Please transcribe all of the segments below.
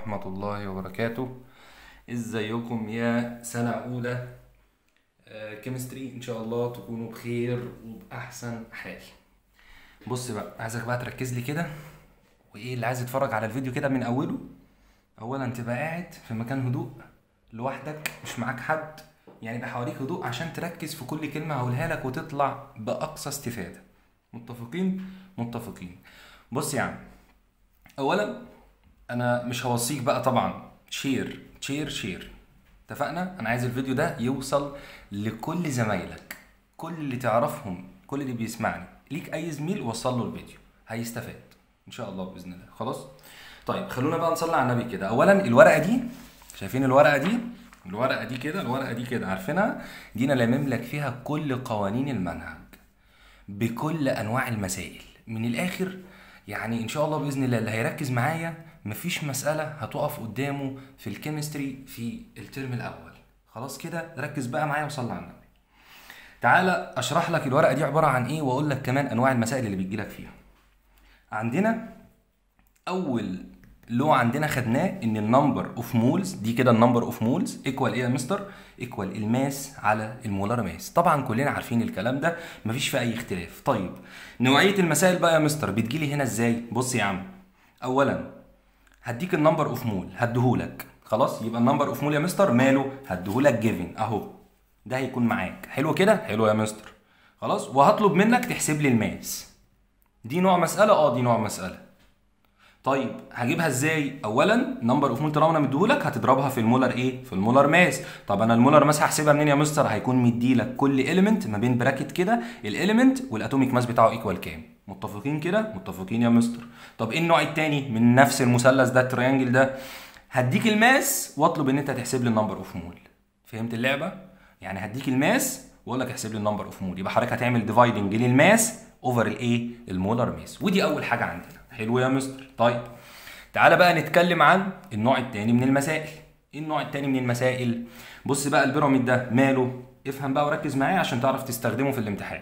ورحمة الله وبركاته ازيكم يا سنة أولى كيمستري إن شاء الله تكونوا بخير وبأحسن حال بص بقى عايزك بقى تركز لي كده وإيه اللي عايز يتفرج على الفيديو كده من أوله أولا تبقى قاعد في مكان هدوء لوحدك مش معاك حد يعني يبقى حواليك هدوء عشان تركز في كل كلمة هقولها لك وتطلع بأقصى استفادة متفقين متفقين بص يا عم اولا انا مش هوصيك بقى طبعا شير شير شير اتفقنا انا عايز الفيديو ده يوصل لكل زمايلك كل اللي تعرفهم كل اللي بيسمعني ليك اي زميل وصل له الفيديو هيستفاد ان شاء الله باذن الله خلاص طيب خلونا بقى نصلي على النبي كده اولا الورقه دي شايفين الورقه دي الورقه دي كده الورقه دي كده عارفينها دي انا لامم لك فيها كل قوانين المنهج بكل انواع المسائل من الاخر يعني ان شاء الله باذن الله اللي هيركز معايا مفيش مساله هتقف قدامه في الكيمستري في الترم الاول خلاص كده ركز بقى معايا وصلي على النبي تعالى اشرح لك الورقه دي عباره عن ايه واقول لك كمان انواع المسائل اللي بتجيلك فيها عندنا اول لو عندنا خدناه ان النمبر اوف مولز دي كده النمبر اوف مولز ايكوال ايه يا مستر ايكوال الماس على المولار ماس طبعا كلنا عارفين الكلام ده مفيش فيه اي اختلاف طيب نوعيه المسائل بقى يا مستر بتجيلي هنا ازاي بص يا عم اولا هديك النمبر اوف مول هديهولك خلاص يبقى النمبر اوف مول يا مستر ماله هديهولك جيفن اهو ده هيكون معاك حلو كده حلو يا مستر خلاص وهطلب منك تحسب لي الماس دي نوع مساله اه دي نوع مساله طيب هجيبها ازاي اولا نمبر اوف مول طالما انا مديهولك هتضربها في المولر ايه في المولر ماس طب انا المولر ماس هحسبها منين يا مستر هيكون مديلك كل اليمنت ما بين براكت كده الاليمنت والاتوميك ماس بتاعه ايكوال كام متفقين كده متفقين يا مستر طب ايه النوع التاني من نفس المثلث ده التريانجل ده هديك الماس واطلب ان انت تحسب لي النمبر اوف مول فهمت اللعبه يعني هديك الماس واقول لك احسب لي النمبر اوف مول يبقى حضرتك هتعمل ديفايدنج للماس اوفر الايه المولر ماس ودي اول حاجه عندنا حلو يا مستر طيب تعالى بقى نتكلم عن النوع التاني من المسائل ايه النوع التاني من المسائل بص بقى البيراميد ده ماله افهم بقى وركز معايا عشان تعرف تستخدمه في الامتحان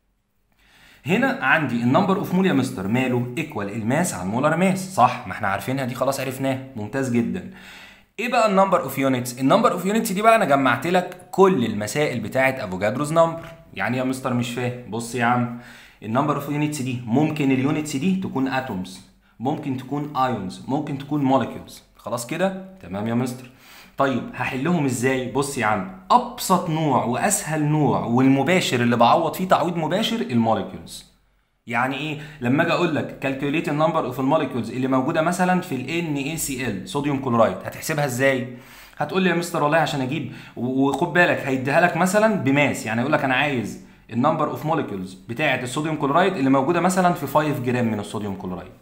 هنا عندي النمبر اوف مول يا مستر ماله ايكوال الماس على المولر ماس صح ما احنا عارفينها دي خلاص عرفناها ممتاز جدا ايه بقى النمبر اوف يونتس النمبر اوف يونتس دي بقى انا جمعت لك كل المسائل بتاعه افوجادروز نمبر يعني يا مستر مش فاهم بص يا عم النمبر اوف يونتس دي ممكن اليونتس دي تكون اتومز ممكن تكون ايونز ممكن تكون مولكيولز خلاص كده تمام يا مستر طيب هحلهم ازاي بص يا عم ابسط نوع واسهل نوع والمباشر اللي بعوض فيه تعويض مباشر المولكيولز يعني ايه لما اجي اقول لك كالكوليت النمبر اوف المولكيولز اللي موجوده مثلا في ال NaCl صوديوم كلورايد هتحسبها ازاي هتقول لي يا مستر والله عشان اجيب وخد بالك هيديها لك مثلا بماس يعني يقول لك انا عايز النمبر اوف مولكيولز بتاعه الصوديوم كلورايد اللي موجوده مثلا في 5 جرام من الصوديوم كلورايد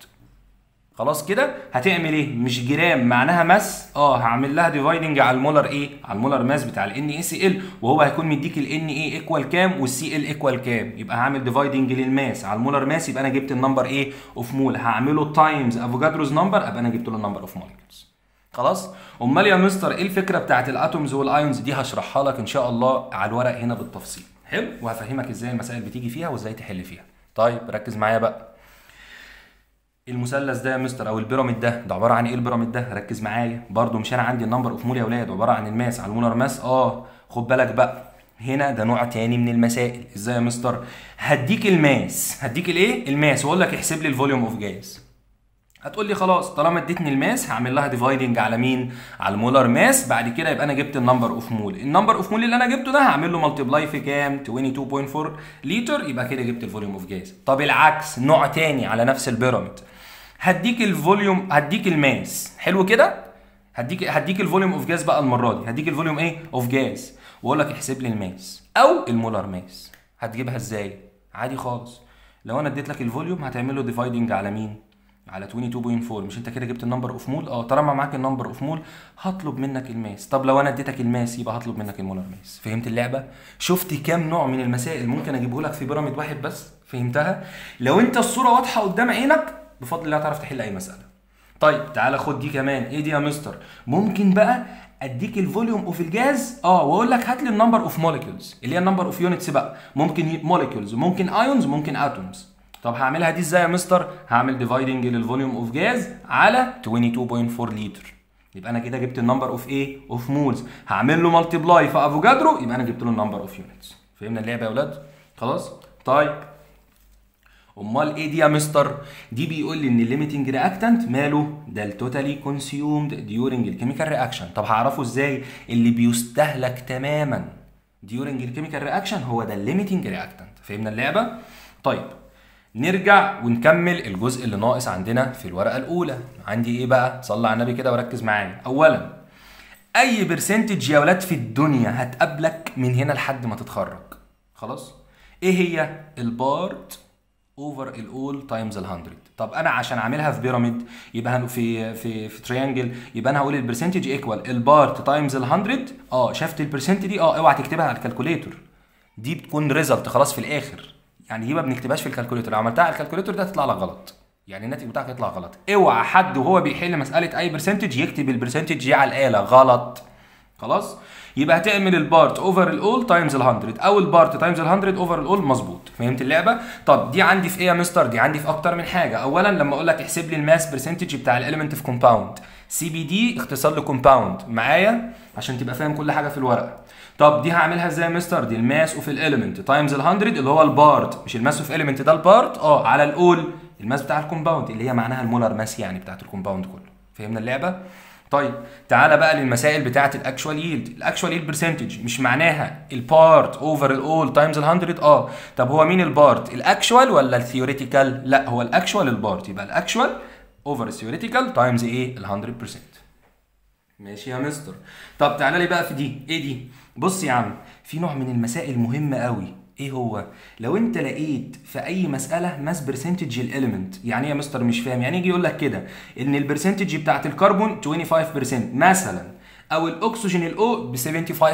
خلاص كده هتعمل ايه مش جرام معناها ماس اه هعمل لها ديفايدنج على المولر ايه على المولر ماس بتاع ال ان اي سي ال وهو هيكون مديك ال ان اي ايكوال كام والسي ال ايكوال كام يبقى هعمل ديفايدنج للماس على المولر ماس يبقى انا جبت النمبر ايه اوف مول هعمله تايمز افوجادروز نمبر ابقى انا جبت له النمبر اوف مولكيولز خلاص امال يا مستر ايه الفكره بتاعت الاتومز والايونز دي هشرحها لك ان شاء الله على الورق هنا بالتفصيل حلو وهفهمك ازاي المسائل بتيجي فيها وازاي تحل فيها طيب ركز معايا بقى المثلث ده يا مستر او البيراميد ده ده عباره عن ايه البيراميد ده ركز معايا برده مش انا عندي النمبر اوف مول يا اولاد عباره عن الماس على المولر ماس اه خد بالك بقى هنا ده نوع تاني من المسائل ازاي يا مستر هديك الماس هديك الايه الماس واقول لك احسب لي الفوليوم اوف جاز هتقول لي خلاص طالما اديتني الماس هعمل لها ديفايدنج على مين على المولر ماس بعد كده يبقى انا جبت النمبر اوف مول النمبر اوف مول اللي انا جبته ده هعمل له ملتبلاي في كام 22.4 لتر يبقى كده جبت الفوليوم اوف جاز طب العكس نوع تاني على نفس البيراميد هديك الفوليوم هديك الماس حلو كده هديك هديك الفوليوم اوف جاز بقى المره دي هديك الفوليوم ايه اوف جاز واقول لك احسب لي الماس او المولر ماس هتجيبها ازاي عادي خالص لو انا اديت لك الفوليوم هتعمل له ديفايدنج على مين على 22.4 مش انت كده جبت النمبر اوف مول اه طالما معاك النمبر اوف مول هطلب منك الماس طب لو انا اديتك الماس يبقى هطلب منك المولر ماس فهمت اللعبه شفت كام نوع من المسائل ممكن اجيبه لك في بيراميد واحد بس فهمتها لو انت الصوره واضحه قدام عينك بفضل الله تعرف تحل اي مساله طيب تعالى خد دي كمان ايه دي يا مستر ممكن بقى اديك الفوليوم اوف الجاز اه واقول لك هات لي النمبر اوف موليكيولز اللي هي النمبر اوف يونتس بقى ممكن موليكيولز ممكن ايونز ممكن اتومز طب هعملها دي ازاي يا مستر هعمل ديفايدنج للفوليوم اوف جاز على 22.4 لتر يبقى انا كده جبت النمبر اوف ايه اوف مولز هعمل له مالتيبلاي في افوجادرو يبقى انا جبت له النمبر اوف يونتس فهمنا اللعبه يا اولاد خلاص طيب امال ايه دي يا مستر دي بيقول لي ان الليميتنج رياكتنت ماله ده التوتالي كونسيومد ديورنج الكيميكال رياكشن طب هعرفه ازاي اللي بيستهلك تماما ديورنج الكيميكال رياكشن هو ده الليميتنج رياكتنت فهمنا اللعبه طيب نرجع ونكمل الجزء اللي ناقص عندنا في الورقه الاولى عندي ايه بقى صلى على النبي كده وركز معايا اولا اي برسنتج يا ولاد في الدنيا هتقابلك من هنا لحد ما تتخرج خلاص ايه هي البارت اوفر الاول تايمز ال 100 طب انا عشان اعملها في بيراميد يبقى هن- في في في تريانجل يبقى انا هقول البرسنتج ايكوال البارت تايمز ال 100 اه شفت البرسنت دي اه اوعى تكتبها على الكالكوليتور دي بتكون ريزلت خلاص في الاخر يعني دي ما بنكتبهاش في الكالكوليتور لو عملتها على الكالكوليتور ده هتطلع لك غلط يعني الناتج بتاعك يطلع غلط اوعى حد وهو بيحل مساله اي برسنتج يكتب البرسنتج دي على الاله غلط خلاص يبقى هتعمل البارت اوفر الاول تايمز ال 100 او البارت تايمز ال 100 اوفر الاول مظبوط فهمت اللعبه طب دي عندي في ايه يا مستر دي عندي في اكتر من حاجه اولا لما اقول لك احسب لي الماس برسنتج بتاع الاليمنت في كومباوند سي بي دي اختصار لكومباوند معايا عشان تبقى فاهم كل حاجه في الورقه طب دي هعملها ازاي يا مستر دي الماس اوف الاليمنت تايمز ال 100 اللي هو البارت مش الماس اوف اليمنت ده البارت اه على الاول الماس بتاع الكومباوند اللي هي معناها المولر ماس يعني بتاعت الكومباوند كله فهمنا اللعبه طيب تعالى بقى للمسائل بتاعه الاكشوال ييلد الاكشوال ييلد برسنتج مش معناها البارت اوفر الاول تايمز ال 100 اه طب هو مين البارت الاكشوال ولا الثيوريتيكال لا هو الاكشوال البارت يبقى الاكشوال اوفر الثيوريتيكال تايمز ايه ال 100% ماشي يا مستر طب تعالى لي بقى في دي ايه دي بص يا عم في نوع من المسائل مهمه قوي ايه هو لو انت لقيت في اي مساله ماس برسنتج الاليمنت يعني ايه يا مستر مش فاهم يعني يجي يقول لك كده ان البرسنتج بتاعت الكربون 25% مثلا او الاكسجين الاو ب 75%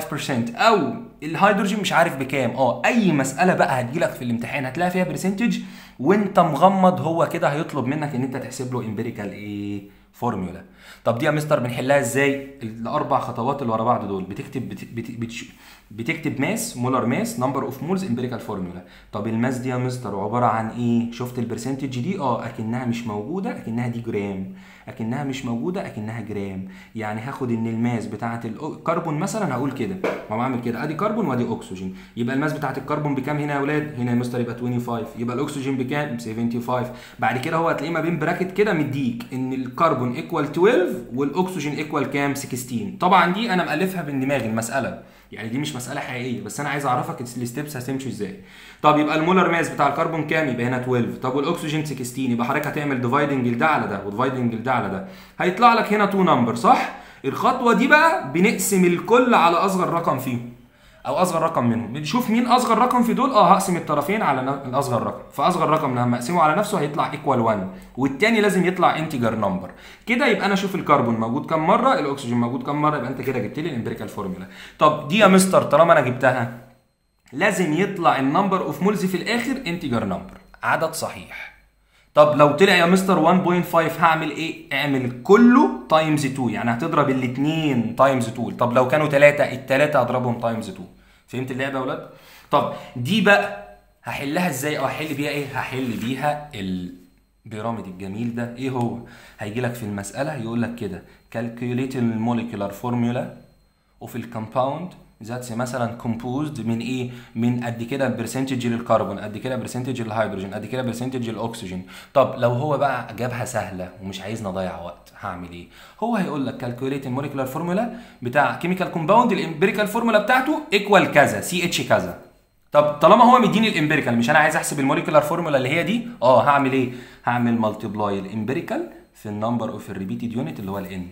او الهيدروجين مش عارف بكام اه اي مساله بقى هتجيلك في الامتحان هتلاقي فيها برسنتج وانت مغمض هو كده هيطلب منك ان انت تحسب له امبيريكال ايه فورمولا طب دي يا مستر بنحلها ازاي الاربع خطوات اللي ورا بعض دول بتكتب بت... بت... بتش... بتكتب ماس مولر ماس نمبر اوف مولز امبيريكال فورمولا طب الماس دي يا مستر عباره عن ايه شفت البرسنتج دي اه اكنها مش موجوده اكنها دي جرام اكنها مش موجوده اكنها جرام يعني هاخد ان الماس بتاعه الكربون مثلا هقول كده ما بعمل كده ادي كربون وادي اكسجين يبقى الماس بتاعه الكربون بكام هنا يا اولاد هنا يا مستر يبقى 25 يبقى الاكسجين بكام 75 بعد كده هو هتلاقيه ما بين براكت كده مديك ان الكربون ايكوال 12 والاكسجين ايكوال كام 16 طبعا دي انا مالفها من دماغي المساله يعني دي مش مساله حقيقيه بس انا عايز اعرفك الستبس هتمشي ازاي طب يبقى المولر ماس بتاع الكربون كام يبقى هنا 12 طب والاكسجين 16 يبقى حضرتك هتعمل ديفايدنج لده على ده وديفايدنج لده على ده هيطلع لك هنا 2 نمبر صح الخطوه دي بقى بنقسم الكل على اصغر رقم فيهم او اصغر رقم منهم بنشوف مين اصغر رقم في دول اه هقسم الطرفين على ن- الاصغر رقم فاصغر رقم لما اقسمه على نفسه هيطلع ايكوال 1 والتاني لازم يطلع انتجر نمبر كده يبقى انا اشوف الكربون موجود كام مره الاكسجين موجود كام مره يبقى انت كده جبت لي الامبيريكال فورمولا طب دي يا مستر طالما انا جبتها لازم يطلع النمبر اوف مولز في الاخر انتجر نمبر عدد صحيح طب لو طلع يا مستر 1.5 هعمل ايه؟ اعمل كله تايمز 2 يعني هتضرب الاثنين تايمز 2 طب لو كانوا ثلاثة الثلاثة هضربهم تايمز 2 فهمت اللعبة يا ولاد؟ طب دي بقى هحلها ازاي او هحل بيها ايه؟ هحل بيها البيراميد الجميل ده ايه هو؟ هيجي لك في المسألة يقول لك كده calculate الموليكولار فورمولا وفي الكومباوند ذاتس مثلا كومبوزد من ايه من قد كده برسنتج للكربون قد كده برسنتج للهيدروجين قد كده برسنتج للاكسجين طب لو هو بقى جابها سهله ومش عايزني اضيع وقت هعمل ايه هو هيقول لك كالكوليت الموليكولار فورمولا بتاع كيميكال كومباوند الامبيريكال فورمولا بتاعته ايكوال كذا سي اتش كذا طب طالما هو مديني الامبيريكال مش انا عايز احسب الموليكولار فورمولا اللي هي دي اه هعمل ايه هعمل مالتيبلاي الامبيريكال في النمبر اوف الريبيتد يونت اللي هو الان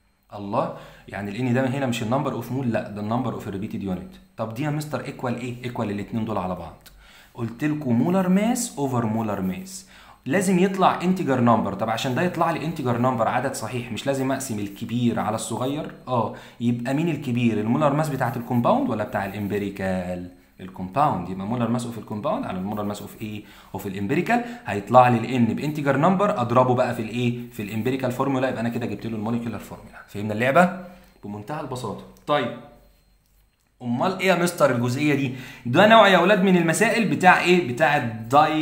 الله يعني الان ده هنا مش النمبر اوف مول لا ده النمبر اوف الريبيتد يونت طب دي يا مستر ايكوال ايه ايكوال الاثنين دول على بعض قلت لكم مولر ماس اوفر مولر ماس لازم يطلع انتجر نمبر طب عشان ده يطلع لي انتجر نمبر عدد صحيح مش لازم اقسم الكبير على الصغير اه يبقى مين الكبير المولر ماس بتاعت الكومباوند ولا بتاع الامبيريكال الكومباوند يبقى مولر ماس اوف الكومباوند على المولر ماس اوف ايه اوف الامبيريكال هيطلع لي الان بانتجر نمبر اضربه بقى في الايه في الامبيريكال فورمولا يبقى انا كده جبت له الموليكولار فورمولا فهمنا اللعبه بمنتهى البساطه طيب امال ايه يا مستر الجزئيه دي ده نوع يا اولاد من المسائل بتاع ايه بتاع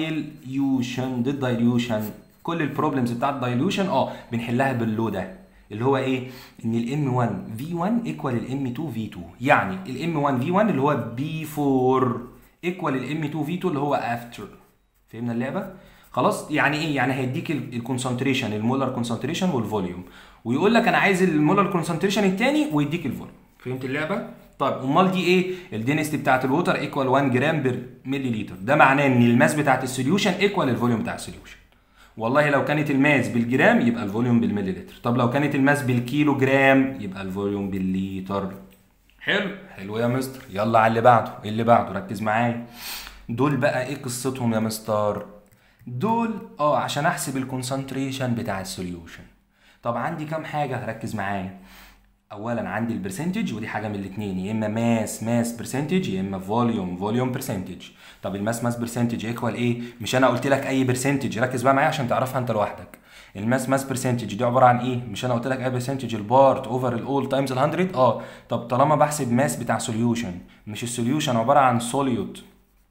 الدايليوشن دي الدايليوشن كل البروبلمز بتاع الدايليوشن اه بنحلها باللو ده اللي هو ايه ان الام 1 في 1 ايكوال الام 2 في 2 يعني الام 1 في 1 اللي هو بي 4 ايكوال الام 2 في 2 اللي هو افتر فهمنا اللعبه خلاص يعني ايه يعني هيديك الكونسنتريشن المولر كونسنتريشن والفوليوم ويقول لك انا عايز المولر كونسنتريشن الثاني ويديك الفوليوم فهمت اللعبه طيب امال دي ايه الدينستي بتاعت الووتر ايكوال 1 جرام بير ملي لتر ده معناه ان الماس بتاعت السوليوشن ايكوال الفوليوم بتاع السوليوشن والله لو كانت الماس بالجرام يبقى الفوليوم بالملي لتر طب لو كانت الماس بالكيلو جرام يبقى الفوليوم بالليتر حلو حلو يا مستر يلا على اللي بعده اللي بعده ركز معايا دول بقى ايه قصتهم يا مستر دول اه عشان احسب الكونسنتريشن بتاع السوليوشن طب عندي كام حاجه ركز معايا اولا عندي البرسنتج ودي حاجه من الاثنين يا اما ماس ماس برسنتج يا اما فوليوم فوليوم برسنتج طب الماس ماس برسنتج ايكوال ايه مش انا قلت لك اي برسنتج ركز بقى معايا عشان تعرفها انت لوحدك الماس ماس برسنتج دي عباره عن ايه مش انا قلت لك اي برسنتج البارت اوفر الاول تايمز ال 100 اه طب طالما بحسب ماس بتاع سوليوشن مش السوليوشن عباره عن سوليوت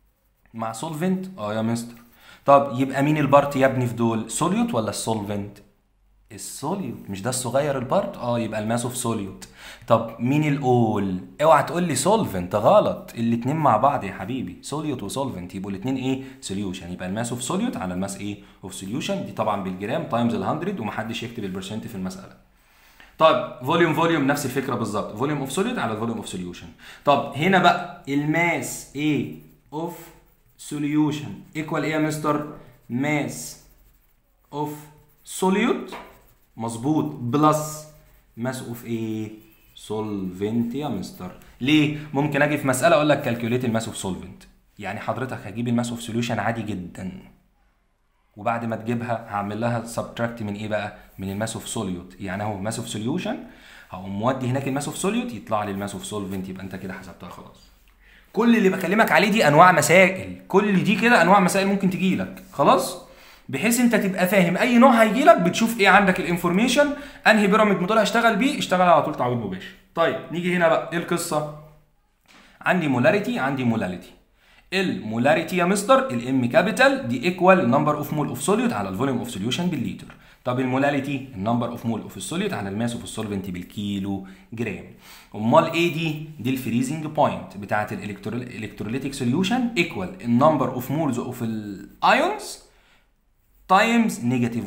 مع سولفنت اه يا مستر طب يبقى مين البارت يا ابني في دول سوليوت ولا السولفنت السوليوت مش ده الصغير البارت اه يبقى الماس اوف سوليوت طب مين الاول اوعى تقول لي سولفنت غلط الاتنين مع بعض يا حبيبي سوليوت وسولفنت يبقوا الاتنين ايه سوليوشن يبقى الماس اوف سوليوت على الماس ايه اوف سوليوشن دي طبعا بالجرام تايمز ال 100 ومحدش يكتب البرسنت في المساله طب فوليوم فوليوم نفس الفكره بالظبط فوليوم اوف سوليوت على الفوليوم اوف سوليوشن طب هنا بقى الماس ايه اوف سوليوشن ايكوال ايه يا مستر ماس اوف سوليوت مظبوط بلس ماس اوف ايه سولفنت يا مستر ليه ممكن اجي في مساله اقول لك كالكوليت الماس اوف سولفنت يعني حضرتك هجيب الماس اوف سوليوشن عادي جدا وبعد ما تجيبها هعمل لها سبتراكت من ايه بقى من الماس اوف سوليوت يعني اهو ماس اوف سوليوشن هقوم مودي هناك الماس اوف سوليوت يطلع لي الماس اوف سولفنت يبقى انت كده حسبتها خلاص كل اللي بكلمك عليه دي انواع مسائل كل دي كده انواع مسائل ممكن تجي لك خلاص بحيث انت تبقى فاهم اي نوع هيجي لك بتشوف ايه عندك الانفورميشن انهي بيراميد موديل هشتغل بيه اشتغل على طول تعويض مباشر طيب نيجي هنا بقى ايه القصه عندي مولاريتي عندي مولاليتي المولاريتي يا مستر الام كابيتال دي ايكوال نمبر اوف مول اوف سوليوت على الفوليوم اوف سوليوشن بالليتر طب المولاليتي النمبر اوف مول اوف السوليوت على الماس اوف السولفنت بالكيلو جرام امال ايه دي دي الفريزنج بوينت بتاعه الالكتروليتيك سوليوشن ايكوال النمبر اوف مولز اوف الايونز تايمز نيجاتيف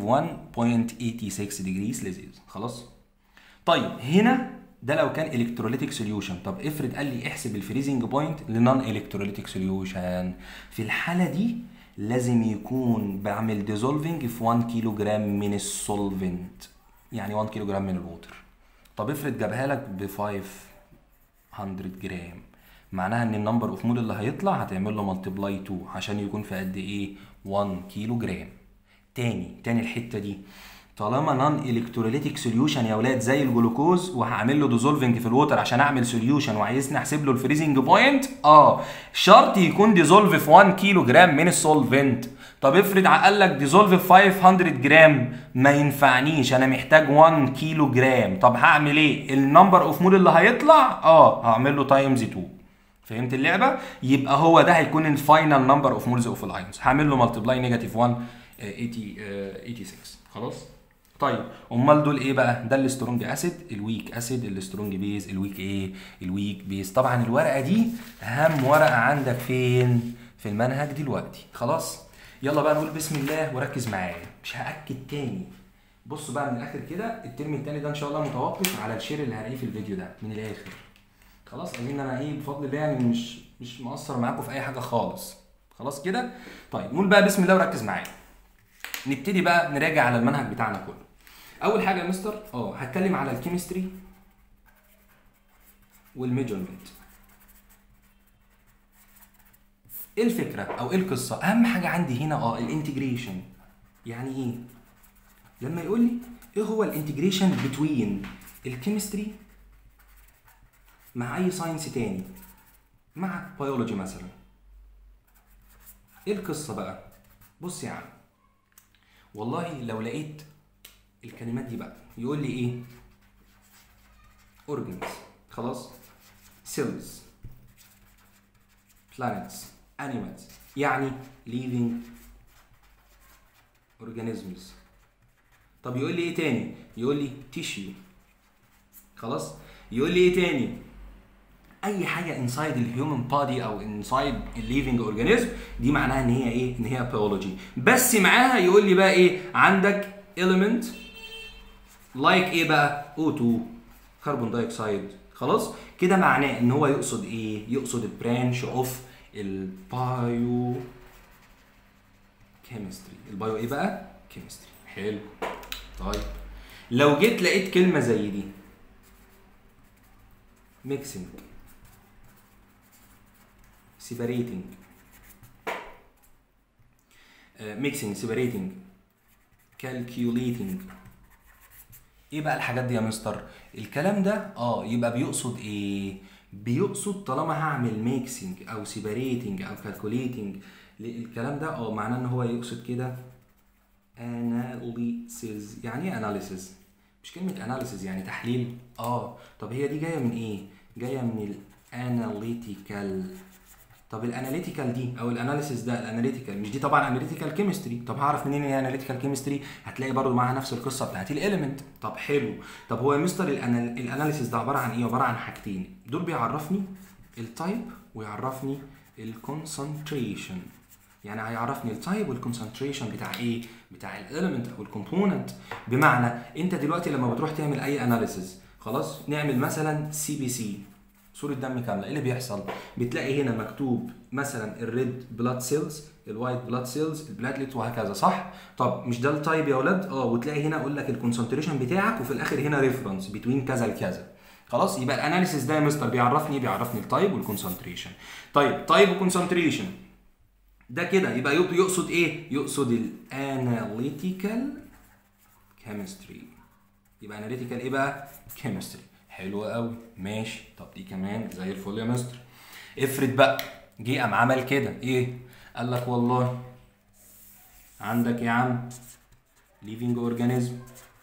1.86 ديجري سيلسيوس خلاص طيب هنا ده لو كان الكتروليتيك سوليوشن طب افرض قال لي احسب الفريزنج بوينت لنون الكتروليتيك سوليوشن في الحاله دي لازم يكون بعمل ديزولفنج في 1 كيلو جرام من السولفنت يعني 1 كيلو جرام من الووتر طب افرض جابها لك ب 500 جرام معناها ان النمبر اوف مول اللي هيطلع هتعمل له ملتبلاي 2 عشان يكون في قد ايه 1 كيلو جرام تاني تاني الحته دي طالما نون الكتروليتيك سوليوشن يا ولاد زي الجلوكوز وهعمل له ديزولفنج في الووتر عشان اعمل سوليوشن وعايزني احسب له الفريزنج بوينت اه شرط يكون ديزولف في 1 كيلو جرام من السولفنت طب افرض قال لك ديزولف في 500 جرام ما ينفعنيش انا محتاج 1 كيلو جرام طب هعمل ايه النمبر اوف مول اللي هيطلع اه هعمل له تايمز 2 فهمت اللعبه يبقى هو ده هيكون الفاينل نمبر اوف مولز اوف الايونز هعمل له ملتبلاي نيجاتيف 1 80 86 خلاص طيب امال دول ايه بقى ده السترونج اسيد الويك اسيد السترونج بيز الويك ايه الويك بيز طبعا الورقه دي اهم ورقه عندك فين في المنهج دلوقتي خلاص يلا بقى نقول بسم الله وركز معايا مش هاكد تاني بصوا بقى من الاخر كده الترم التاني ده ان شاء الله متوقف على الشير اللي هلاقيه في الفيديو ده من الاخر خلاص قايلين انا ايه بفضل الله يعني مش مش مقصر معاكم في اي حاجه خالص خلاص كده طيب نقول بقى بسم الله وركز معايا نبتدي بقى نراجع على المنهج بتاعنا كله اول حاجه يا مستر اه هتكلم على الكيمستري والميجرمنت ايه الفكره او ايه القصه اهم حاجه عندي هنا اه الانتجريشن يعني ايه لما يقول لي ايه هو الانتجريشن بتوين الكيمستري مع اي ساينس تاني مع بيولوجي مثلا ايه القصه بقى بص يا عم والله لو لقيت الكلمات دي بقى يقول لي ايه organs خلاص cells planets animals يعني living organisms طب يقول لي ايه تاني يقول لي tissue خلاص يقول لي ايه تاني اي حاجه انسايد الهيومن بادي او انسايد الليفنج اورجانيزم دي معناها ان هي ايه ان هي بيولوجي بس معاها يقول لي بقى ايه عندك element لايك ايه بقى O2 كربون دايوكسيد خلاص كده معناه ان هو يقصد ايه يقصد برانش اوف البايو كيمستري البايو ايه بقى كيمستري حلو طيب لو جيت لقيت كلمه زي دي ميكسينج separating ميكسينج separating calculating ايه بقى الحاجات دي يا مستر الكلام ده اه يبقى بيقصد ايه بيقصد طالما هعمل ميكسينج او سيبريتنج او كالكوليتنج الكلام ده اه معناه ان هو يقصد كده اناليسيز يعني ايه اناليسيز مش كلمه اناليسيز يعني تحليل اه طب هي دي جايه من ايه جايه من الاناليتيكال طب الاناليتيكال دي او الاناليسيس ده الاناليتيكال مش دي طبعا اناليتيكال كيمستري طب هعرف منين ان هي اناليتيكال كيمستري هتلاقي برضو معاها نفس القصه بتاعت الاليمنت طب حلو طب هو يا مستر الاناليسيس ده عباره عن ايه عباره عن حاجتين دول بيعرفني التايب ويعرفني الكونسنتريشن يعني هيعرفني التايب والكونسنتريشن بتاع ايه بتاع الاليمنت او الكومبوننت بمعنى انت دلوقتي لما بتروح تعمل اي اناليسيس خلاص نعمل مثلا سي بي سي صوره دم كامله ايه اللي بيحصل بتلاقي هنا مكتوب مثلا الريد بلاد سيلز الوايت بلاد سيلز البلاتلت وهكذا صح طب مش ده التايب يا ولاد اه وتلاقي هنا اقول لك الكونسنتريشن بتاعك وفي الاخر هنا ريفرنس بين كذا لكذا خلاص يبقى الاناليسيس ده يا مستر بيعرفني بيعرفني التايب والكونسنتريشن طيب تايب وكونسنتريشن ده كده يبقى يقصد ايه يقصد الاناليتيكال كيمستري يبقى اناليتيكال ايه بقى كيمستري حلو قوي ماشي طب دي كمان زي الفل يا مستر افرض بقى جه قام عمل كده ايه قال لك والله عندك يا عم ليفينج اورجانيزم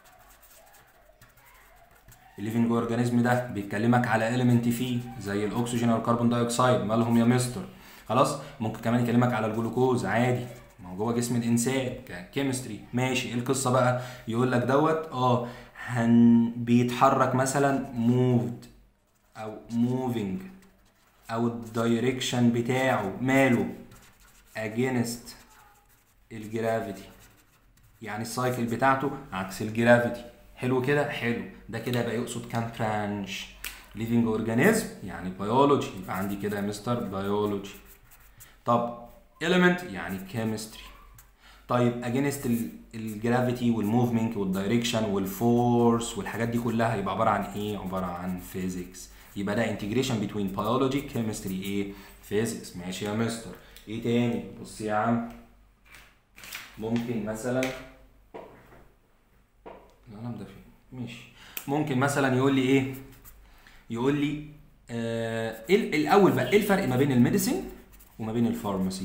الليفينج اورجانيزم ده بيتكلمك على اليمنت فيه زي الاكسجين او الكربون دايوكسيد مالهم يا مستر خلاص ممكن كمان يكلمك على الجلوكوز عادي ما هو جوه جسم الانسان ككيمستري ماشي ايه القصه بقى يقول لك دوت اه هن بيتحرك مثلا moved او moving او الدايركشن بتاعه ماله against الجرافيتي يعني السايكل بتاعته عكس الجرافيتي حلو كده حلو ده كده يبقى يقصد كام برانش living organism يعني بيولوجي يبقى عندي كده يا مستر بيولوجي طب element يعني chemistry طيب اجينست الجرافيتي والموفمنت والدايركشن والفورس والحاجات دي كلها يبقى عباره عن ايه عباره عن فيزيكس يبقى ده انتجريشن بين بيولوجي كيمستري ايه فيزيكس ماشي يا مستر ايه تاني بص يا عم ممكن مثلا القلم ده فين ماشي ممكن مثلا يقول لي ايه يقول لي آه ايه الاول بقى ايه الفرق ما بين الميديسين وما بين الفارماسي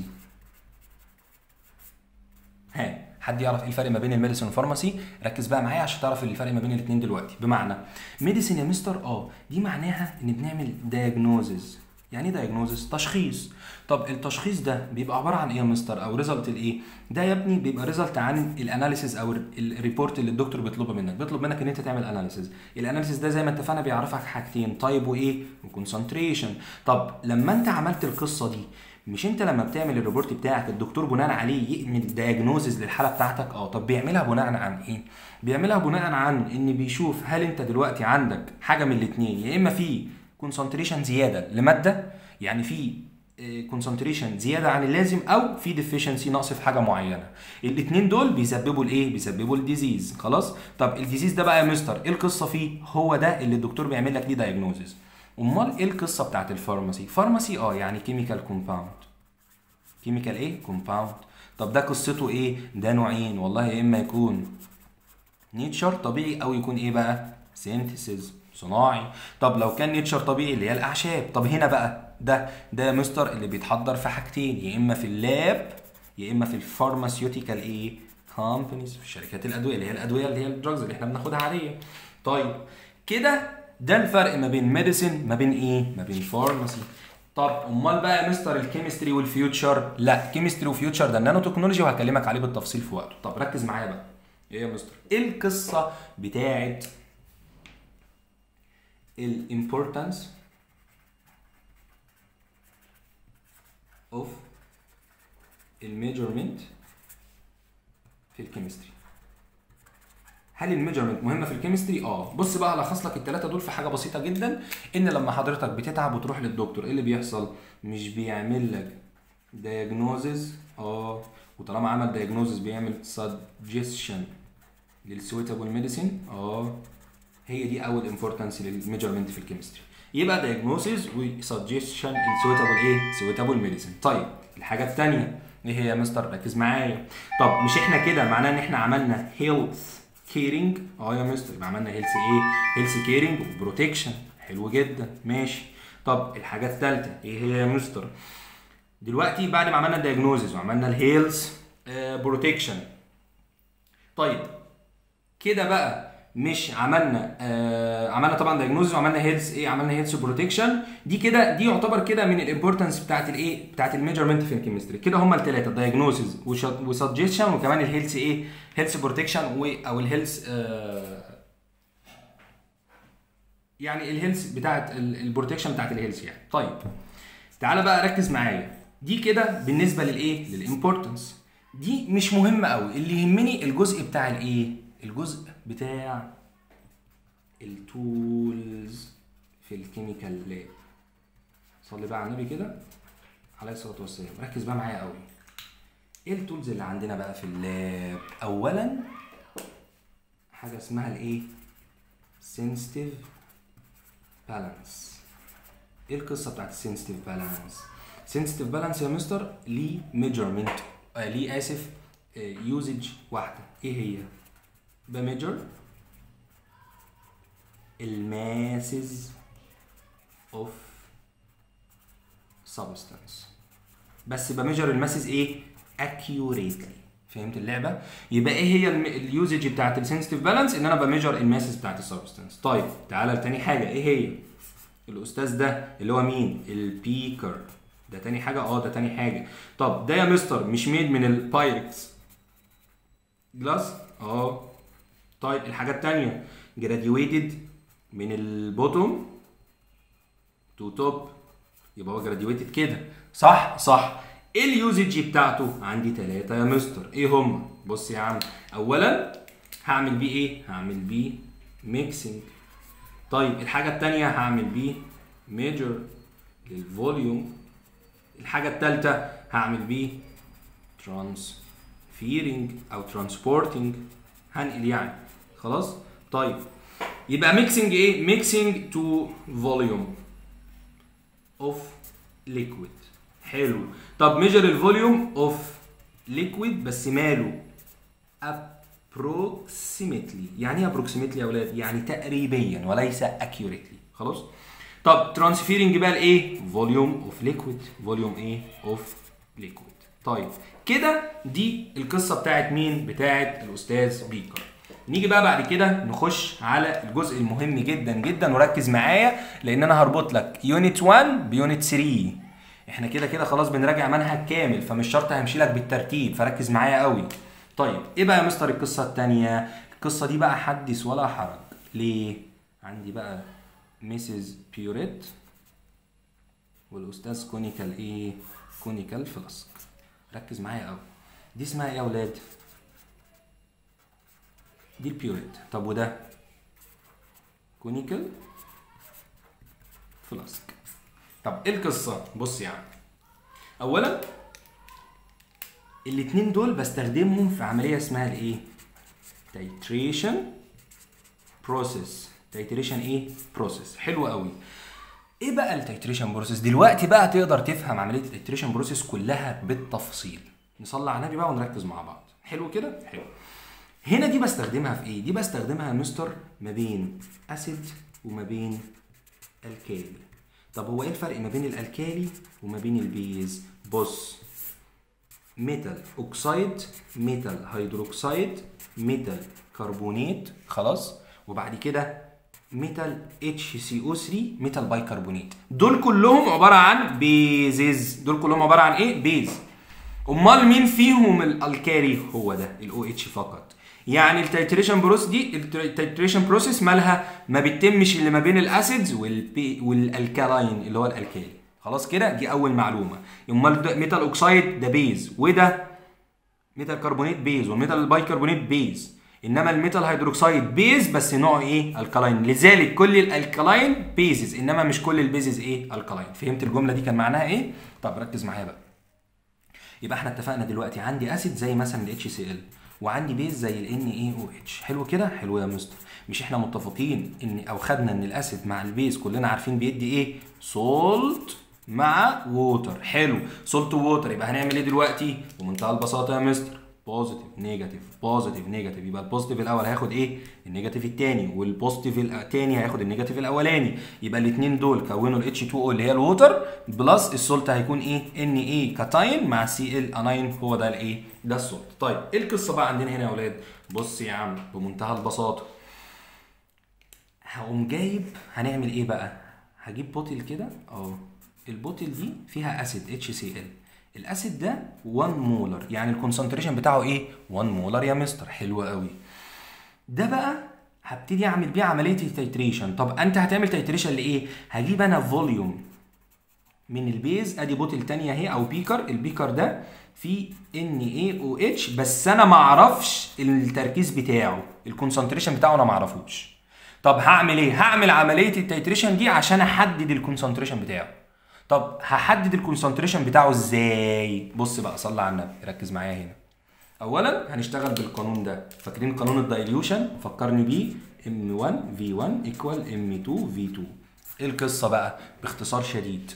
ها حد يعرف ايه الفرق ما بين الميديسين والفارماسي ركز بقى معايا عشان تعرف الفرق ما بين الاثنين دلوقتي بمعنى ميديسين يا مستر اه دي معناها ان بنعمل دايجنوزز يعني ايه دايجنوزز تشخيص طب التشخيص ده بيبقى عباره عن ايه يا مستر او ريزلت الايه ده يا ابني بيبقى ريزلت عن الاناليسيز او الريبورت اللي الدكتور بيطلبه منك بيطلب منك ان انت تعمل اناليسيز الاناليسيز ده زي ما اتفقنا بيعرفك حاجتين تايب وايه وكونسنتريشن طب لما انت عملت القصه دي مش انت لما بتعمل الريبورت بتاعك الدكتور بناء عليه يعمل دايجنوزز للحاله بتاعتك اه طب بيعملها بناء عن ايه بيعملها بناء عن ان بيشوف هل انت دلوقتي عندك حاجه من الاثنين يا اما في كونسنتريشن زياده لماده يعني في كونسنتريشن زياده عن اللازم او في ديفيشنسي نقص في حاجه معينه الاثنين دول بيسببوا الايه بيسببوا الديزيز خلاص طب الديزيز ده بقى يا مستر ايه القصه فيه هو ده اللي الدكتور بيعمل لك ليه دايجنوزز امال ايه القصه بتاعت الفارماسي فارماسي اه يعني كيميكال كومباوند كيميكال ايه كومباوند طب ده قصته ايه ده نوعين والله يا اما يكون نيتشر طبيعي او يكون ايه بقى سينثيسيس صناعي طب لو كان نيتشر طبيعي اللي هي الاعشاب طب هنا بقى ده ده يا مستر اللي بيتحضر في حاجتين يا اما في اللاب يا اما في الفارماسيوتيكال ايه كومبانيز في شركات الادويه اللي هي الادويه اللي هي الدراجز اللي احنا بناخدها عاديه طيب كده ده الفرق ما بين ميديسين ما بين ايه ما بين فارماسي طب امال بقى يا مستر الكيمستري والفيوتشر لا كيمستري وفيوتشر ده النانو تكنولوجي وهكلمك عليه بالتفصيل في وقته طب ركز معايا بقى ايه يا مستر ايه القصه بتاعت الامبورتانس اوف الميجرمنت في الكيمستري هل الميجرمنت مهمه في الكيمستري اه بص بقى هلخص لك الثلاثه دول في حاجه بسيطه جدا ان لما حضرتك بتتعب وتروح للدكتور ايه اللي بيحصل مش بيعمل لك دايجنوزز اه وطالما عمل دايجنوزز بيعمل سجستشن للسويتابل ميديسين اه هي دي اول امبورتنس للميجرمنت في الكيمستري يبقى دايجنوسيس وسجستشن السويتابل ايه سويتابل ميديسين طيب الحاجه الثانيه ايه هي يا مستر ركز معايا طب مش احنا كده معناه ان احنا عملنا هيلث كيرنج اه يا مستر يبقى عملنا هيلث ايه هيلث كيرنج وبروتكشن حلو جدا ماشي طب الحاجه الثالثه ايه هي يا مستر دلوقتي بعد ما عملنا الدايجنوزز وعملنا الهيلث بروتكشن طيب كده بقى مش عملنا آه عملنا طبعا دايجنوزز وعملنا هيلث ايه عملنا هيلث بروتكشن دي كده دي يعتبر كده من الامبورتنس بتاعت الايه بتاعت الميجرمنت في الكيمستري كده هم الثلاثه دايجنوزز وسجستشن وكمان الهيلث ايه هيلث بروتكشن او الهيلث آه يعني الهيلث بتاعت البروتكشن بتاعت الهيلث يعني طيب تعالى بقى ركز معايا دي كده بالنسبه للايه للامبورتنس دي مش مهمه قوي اللي يهمني الجزء بتاع الايه الجزء بتاع التولز في الكيميكال لاب صلي بقى على النبي كده عليه الصلاه والسلام ركز بقى معايا قوي ايه التولز اللي عندنا بقى في اللاب اولا حاجه اسمها الايه sensitive بالانس ايه القصه بتاعت السنسيتيف بالانس سنسيتيف بالانس يا مستر ليه ميجرمنت آه ليه اسف يوزج واحده ايه هي بميجر الماسز اوف سبستانس بس بميجر الماسز ايه accurately فهمت اللعبه يبقى ايه هي اليوزج بتاعت السنسيتيف بالانس ان انا بميجر الماسز بتاعت السبستانس طيب تعالى لتاني حاجه ايه هي الاستاذ ده اللي هو مين البيكر ده تاني حاجه اه ده تاني حاجه طب ده يا مستر مش ميد من البايركس جلاس اه طيب الحاجه التانيه جراديويتد من البوتوم تو توب يبقى هو جراديويتد كده صح صح ايه اليوزج بتاعته عندي ثلاثة يا مستر ايه هم بص يا عم اولا هعمل بيه ايه هعمل بيه ميكسنج طيب الحاجة التانية هعمل بيه ميجر للفوليوم الحاجة التالتة هعمل بيه ترانسفيرنج او ترانسبورتنج هنقل يعني خلاص طيب يبقى ميكسنج ايه ميكسنج تو فوليوم اوف ليكويد حلو طب ميجر الفوليوم اوف ليكويد بس ماله approximately يعني ايه approximately يا اولاد يعني تقريبيا وليس accurately خلاص طب ترانسفيرنج بقى لايه فوليوم اوف ليكويد فوليوم ايه اوف ليكويد طيب كده دي القصه بتاعت مين بتاعت الاستاذ بيكر نيجي بقى بعد كده نخش على الجزء المهم جدا جدا وركز معايا لان انا هربط لك يونت 1 بيونت 3 احنا كده كده خلاص بنراجع منهج كامل فمش شرط همشي لك بالترتيب فركز معايا قوي طيب ايه بقى يا مستر القصه الثانيه القصه دي بقى حدث ولا حرج ليه عندي بقى ميسيس بيوريت والاستاذ كونيكال ايه كونيكال فلاسك ركز معايا قوي دي اسمها ايه يا اولاد دي البيوريت طب وده كونيكال فلاسك طب ايه القصه بص يا عم اولا الاتنين دول بستخدمهم في عمليه اسمها الايه تيتريشن بروسيس تيتريشن ايه بروسيس حلو قوي ايه بقى التيتريشن بروسيس دلوقتي بقى تقدر تفهم عمليه التيتريشن بروسيس كلها بالتفصيل نصلي على النبي بقى ونركز مع بعض حلو كده حلو هنا دي بستخدمها في ايه دي بستخدمها يا مستر ما بين اسيد وما بين الكالي طب هو ايه الفرق ما بين الالكالي وما بين البيز بص ميتال اوكسايد ميتال هيدروكسايد ميتال كربونات خلاص وبعد كده ميتال اتش سي او 3 ميتال بايكربونات دول كلهم عباره عن بيزز دول كلهم عباره عن ايه بيز امال مين فيهم الالكالي هو ده الاو اتش فقط يعني التيتريشن بروسيس دي التيتريشن بروسيس مالها ما بتتمش اللي ما بين الاسيدز والبي والالكالاين اللي هو الالكالي خلاص كده دي اول معلومه امال ده ميتال اوكسايد ده بيز وده ميتال كربونات بيز والميتال البايكربونات بيز انما الميتال هيدروكسيد بيز بس نوع ايه الكالاين لذلك كل الالكالاين بيزز انما مش كل البيزز ايه الكالاين فهمت الجمله دي كان معناها ايه طب ركز معايا بقى يبقى احنا اتفقنا دلوقتي عندي اسيد زي مثلا ال HCl وعندي بيز زي ال NaOH حلو كده حلو يا مستر مش احنا متفقين ان او خدنا ان الاسيد مع البيز كلنا عارفين بيدي ايه سولت مع ووتر حلو سولت ووتر يبقى هنعمل ايه دلوقتي بمنتهى البساطه يا مستر بوزيتيف نيجاتيف بوزيتيف نيجاتيف يبقى البوزيتيف الاول هياخد ايه النيجاتيف الثاني والبوزيتيف الثاني هياخد النيجاتيف الاولاني يبقى الاثنين دول كونوا ال H2O اللي هي الووتر بلس السولت هيكون ايه ان ايه كاتاين مع سي ال اناين هو ده الايه ده السولت طيب ايه القصه بقى عندنا هنا يا اولاد بص يا عم بمنتهى البساطه هقوم جايب هنعمل ايه بقى هجيب بوتل كده اه البوتل دي فيها اسيد HCl الاسيد ده 1 مولر يعني الكونسنتريشن بتاعه ايه 1 مولر يا مستر حلو قوي ده بقى هبتدي اعمل بيه عمليه التيتريشن طب انت هتعمل تيتريشن لايه هجيب انا فوليوم من البيز ادي بوتل تانية اهي او بيكر البيكر ده فيه ان اي او اتش بس انا ما اعرفش التركيز بتاعه الكونسنتريشن بتاعه انا ما اعرفوش طب هعمل ايه هعمل عمليه التيتريشن دي عشان احدد الكونسنتريشن بتاعه طب هحدد الكونسنتريشن بتاعه ازاي بص بقى صلي على النبي ركز معايا هنا اولا هنشتغل بالقانون ده فاكرين قانون الدايليوشن فكرني بيه M1 V1 equal M2 V2 ايه القصه بقى باختصار شديد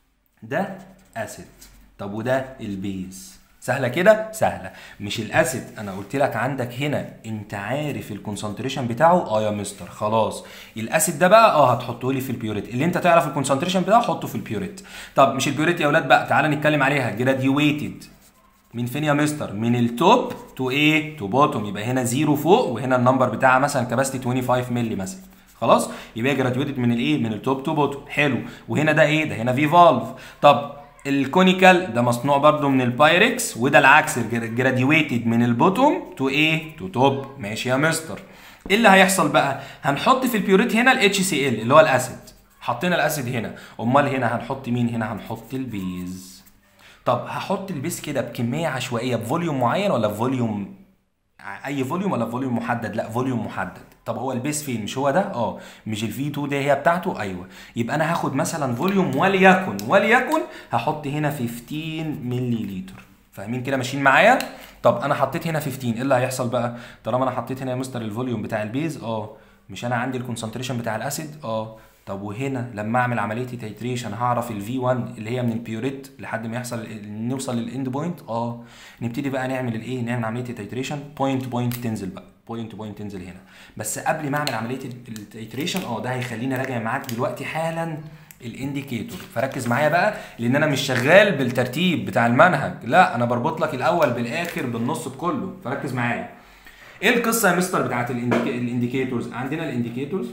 ده اسيد طب وده البيز سهله كده سهله مش الاسيد انا قلت لك عندك هنا انت عارف الكونسنتريشن بتاعه اه يا مستر خلاص الاسيد ده بقى اه هتحطه لي في البيوريت اللي انت تعرف الكونسنتريشن بتاعه حطه في البيوريت طب مش البيوريت يا اولاد بقى تعالى نتكلم عليها جراديويتد من فين يا مستر من التوب تو ايه تو بوتوم يبقى هنا زيرو فوق وهنا النمبر بتاعها مثلا كباستي 25 مللي مثلا خلاص يبقى جراديويتد من الايه من التوب تو بوتوم حلو وهنا ده ايه ده هنا في فالف طب الكونيكال ده مصنوع برضو من البايركس وده العكس جراديويتد من البوتوم تو ايه تو توب ماشي يا مستر ايه اللي هيحصل بقى هنحط في البيوريت هنا ال HCl اللي هو الاسيد حطينا الاسيد هنا امال هنا هنحط مين هنا هنحط البيز طب هحط البيز كده بكميه عشوائيه بفوليوم معين ولا بفوليوم اي فوليوم ولا فوليوم محدد لا فوليوم محدد طب هو البيس فين مش هو ده اه مش الفي 2 ده هي بتاعته ايوه يبقى انا هاخد مثلا فوليوم وليكن وليكن هحط هنا 15 ملي لتر فاهمين كده ماشيين معايا طب انا حطيت هنا 15 ايه اللي هيحصل بقى طالما انا حطيت هنا يا مستر الفوليوم بتاع البيز اه مش انا عندي الكونسنتريشن بتاع الاسيد اه طب وهنا لما اعمل عمليه تيتريشن هعرف الفي 1 اللي هي من البيوريت لحد ما يحصل نوصل للاند بوينت اه نبتدي بقى نعمل الايه نعمل عمليه التيتريشن بوينت بوينت تنزل بقى بوينت بوينت تنزل هنا بس قبل ما اعمل عمليه التيتريشن اه ده هيخليني راجع معاك دلوقتي حالا الانديكيتور فركز معايا بقى لان انا مش شغال بالترتيب بتاع المنهج لا انا بربط لك الاول بالاخر بالنص بكله فركز معايا ايه القصه يا مستر بتاعت الانديكيتورز عندنا الانديكيتورز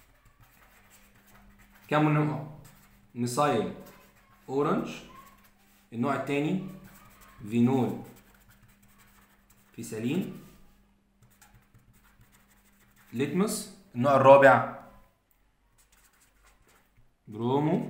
كام نوع ميسايل اورنج النوع الثاني فينول فيسالين ليتمس النوع الرابع برومو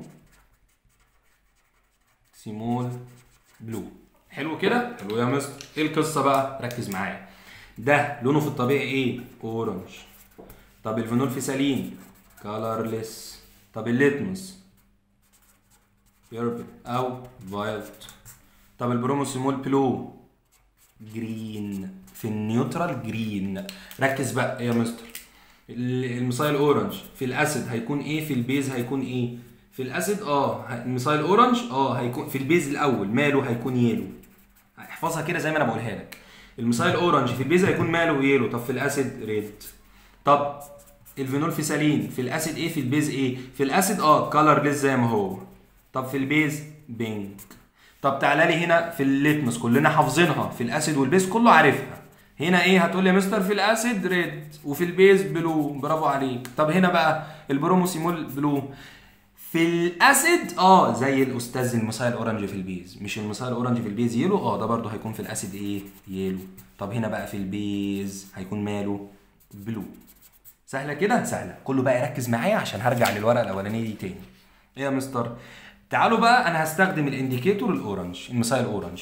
سيمول بلو حلو كده حلو يا مستر ايه القصه بقى ركز معايا ده لونه في الطبيعي ايه اورنج طب الفينول فيسالين كالرلس طب الليتمس بيربل او فايلت طب البروموسيمول بلو جرين في النيوترال جرين ركز بقى يا مستر الميثايل اورنج في الاسيد هيكون ايه في البيز هيكون ايه في الاسيد اه الميثايل اورنج اه هيكون في البيز الاول ماله هيكون يلو احفظها كده زي ما انا بقولها لك الميثايل اورنج في البيز هيكون ماله يلو طب في الاسيد ريد طب الفينول فيسالين في الاسيد ايه في البيز ايه في الاسيد اه كلر ليس زي ما هو طب في البيز بينك طب تعالى لي هنا في الليتمس كلنا حافظينها في الاسيد والبيز كله عارفها هنا ايه هتقول لي يا مستر في الاسيد ريد وفي البيز بلو برافو عليك طب هنا بقى البروموسيمول بلو في الاسيد اه زي الاستاذ المسائل اورنج في البيز مش المسائل اورنج في البيز يلو اه ده برضه هيكون في الاسيد ايه يلو طب هنا بقى في البيز هيكون ماله بلو سهله كده سهله كله بقى يركز معايا عشان هرجع للورقه الاولانيه دي تاني ايه يا مستر تعالوا بقى انا هستخدم الانديكيتور الاورنج المسائل اورنج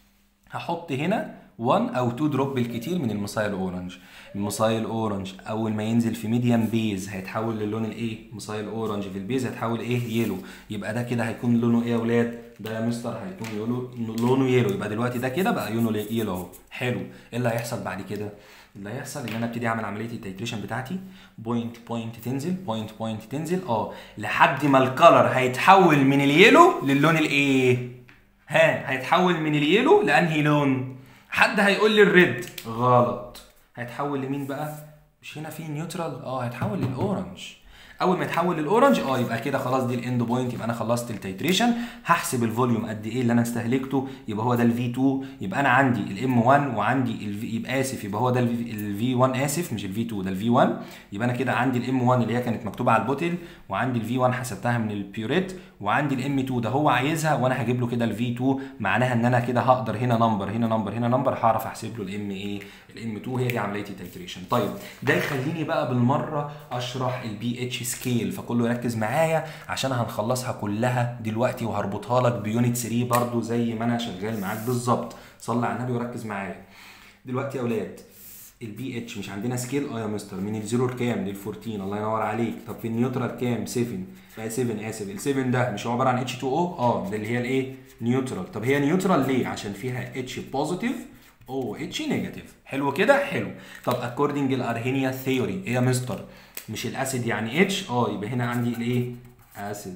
هحط هنا 1 او 2 دروب بالكتير من المسايل اورنج المسايل اورنج اول ما ينزل في ميديم بيز هيتحول للون الايه مسايل اورنج في البيز هيتحول ايه يلو يبقى ده كده هيكون لونه ايه يا اولاد ده يا مستر هيكون يلو لونه يلو يبقى دلوقتي ده كده بقى لونه يلو اهو حلو ايه اللي هيحصل بعد كده اللي هيحصل ان انا ابتدي اعمل عمليه التيتريشن بتاعتي بوينت بوينت تنزل بوينت بوينت تنزل اه لحد ما الكلر هيتحول من اليلو للون الايه ها هيتحول من اليلو لانهي لون حد هيقول لي الريد غلط هيتحول لمين بقى مش هنا في نيوترال اه هيتحول للاورنج اول ما يتحول للاورنج اه يبقى كده خلاص دي الاند بوينت يبقى انا خلصت التيتريشن هحسب الفوليوم قد ايه اللي انا استهلكته يبقى هو ده الفي 2 يبقى انا عندي الام 1 وعندي ال يبقى اسف يبقى هو ده الفي 1 اسف مش الفي 2 ده الفي 1 يبقى انا كده عندي الام 1 اللي هي كانت مكتوبه على البوتل وعندي الفي 1 حسبتها من البيوريت وعندي الام 2 ده هو عايزها وانا هجيب له كده الفي 2 معناها ان انا كده هقدر هنا نمبر هنا نمبر هنا نمبر هعرف احسب له الام ايه الام 2 هي دي عمليه التيتريشن طيب ده يخليني بقى بالمره اشرح البي اتش سكيل فكله يركز معايا عشان هنخلصها كلها دلوقتي وهربطها لك بيونت 3 برضو زي ما انا شغال معاك بالظبط صلي على النبي وركز معايا دلوقتي يا اولاد البي اتش مش عندنا سكيل اه يا مستر من الزيرو لكام لل 14 الله ينور عليك طب في النيوترال كام 7 آه 7 اسف ال 7 ده مش هو عباره عن اتش 2 او اه ده اللي هي الايه نيوترال طب هي نيوترال ليه عشان فيها اتش بوزيتيف او اتش نيجاتيف حلو كده حلو طب اكوردنج الارهينيا ثيوري ايه يا مستر مش الاسيد يعني اتش اه يبقى هنا عندي الايه اسيد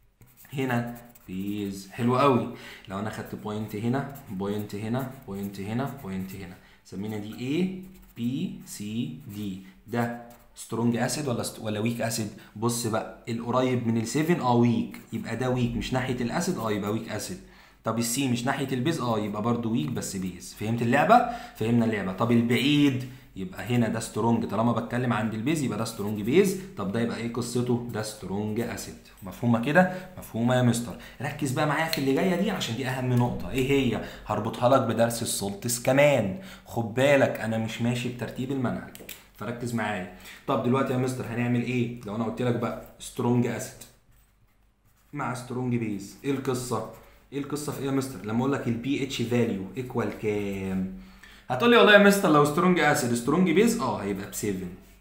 هنا بيز حلو قوي لو انا خدت بوينت هنا بوينت هنا بوينت هنا بوينت هنا سمينا دي ايه بي سي دي ده سترونج اسيد ولا ست... ولا ويك اسيد بص بقى القريب من ال7 اه ويك يبقى ده ويك مش ناحيه الاسيد اه يبقى ويك اسيد طب السي مش ناحيه البيز اه يبقى برضو ويك بس بيز فهمت اللعبه فهمنا اللعبه طب البعيد يبقى هنا ده سترونج طالما بتكلم عند البيز يبقى ده سترونج بيز طب ده يبقى ايه قصته ده سترونج اسيد مفهومه كده مفهومه يا مستر ركز بقى معايا في اللي جايه دي عشان دي اهم نقطه ايه هي هربطها لك بدرس السولتس كمان خد بالك انا مش ماشي بترتيب المنهج فركز معايا طب دلوقتي يا مستر هنعمل ايه لو انا قلت لك بقى سترونج اسيد مع سترونج بيز ايه القصه ايه القصه في ايه يا مستر لما اقول لك البي اتش فاليو ايكوال كام هتقول لي والله يا مستر لو سترونج اسيد سترونج بيز اه هيبقى ب 7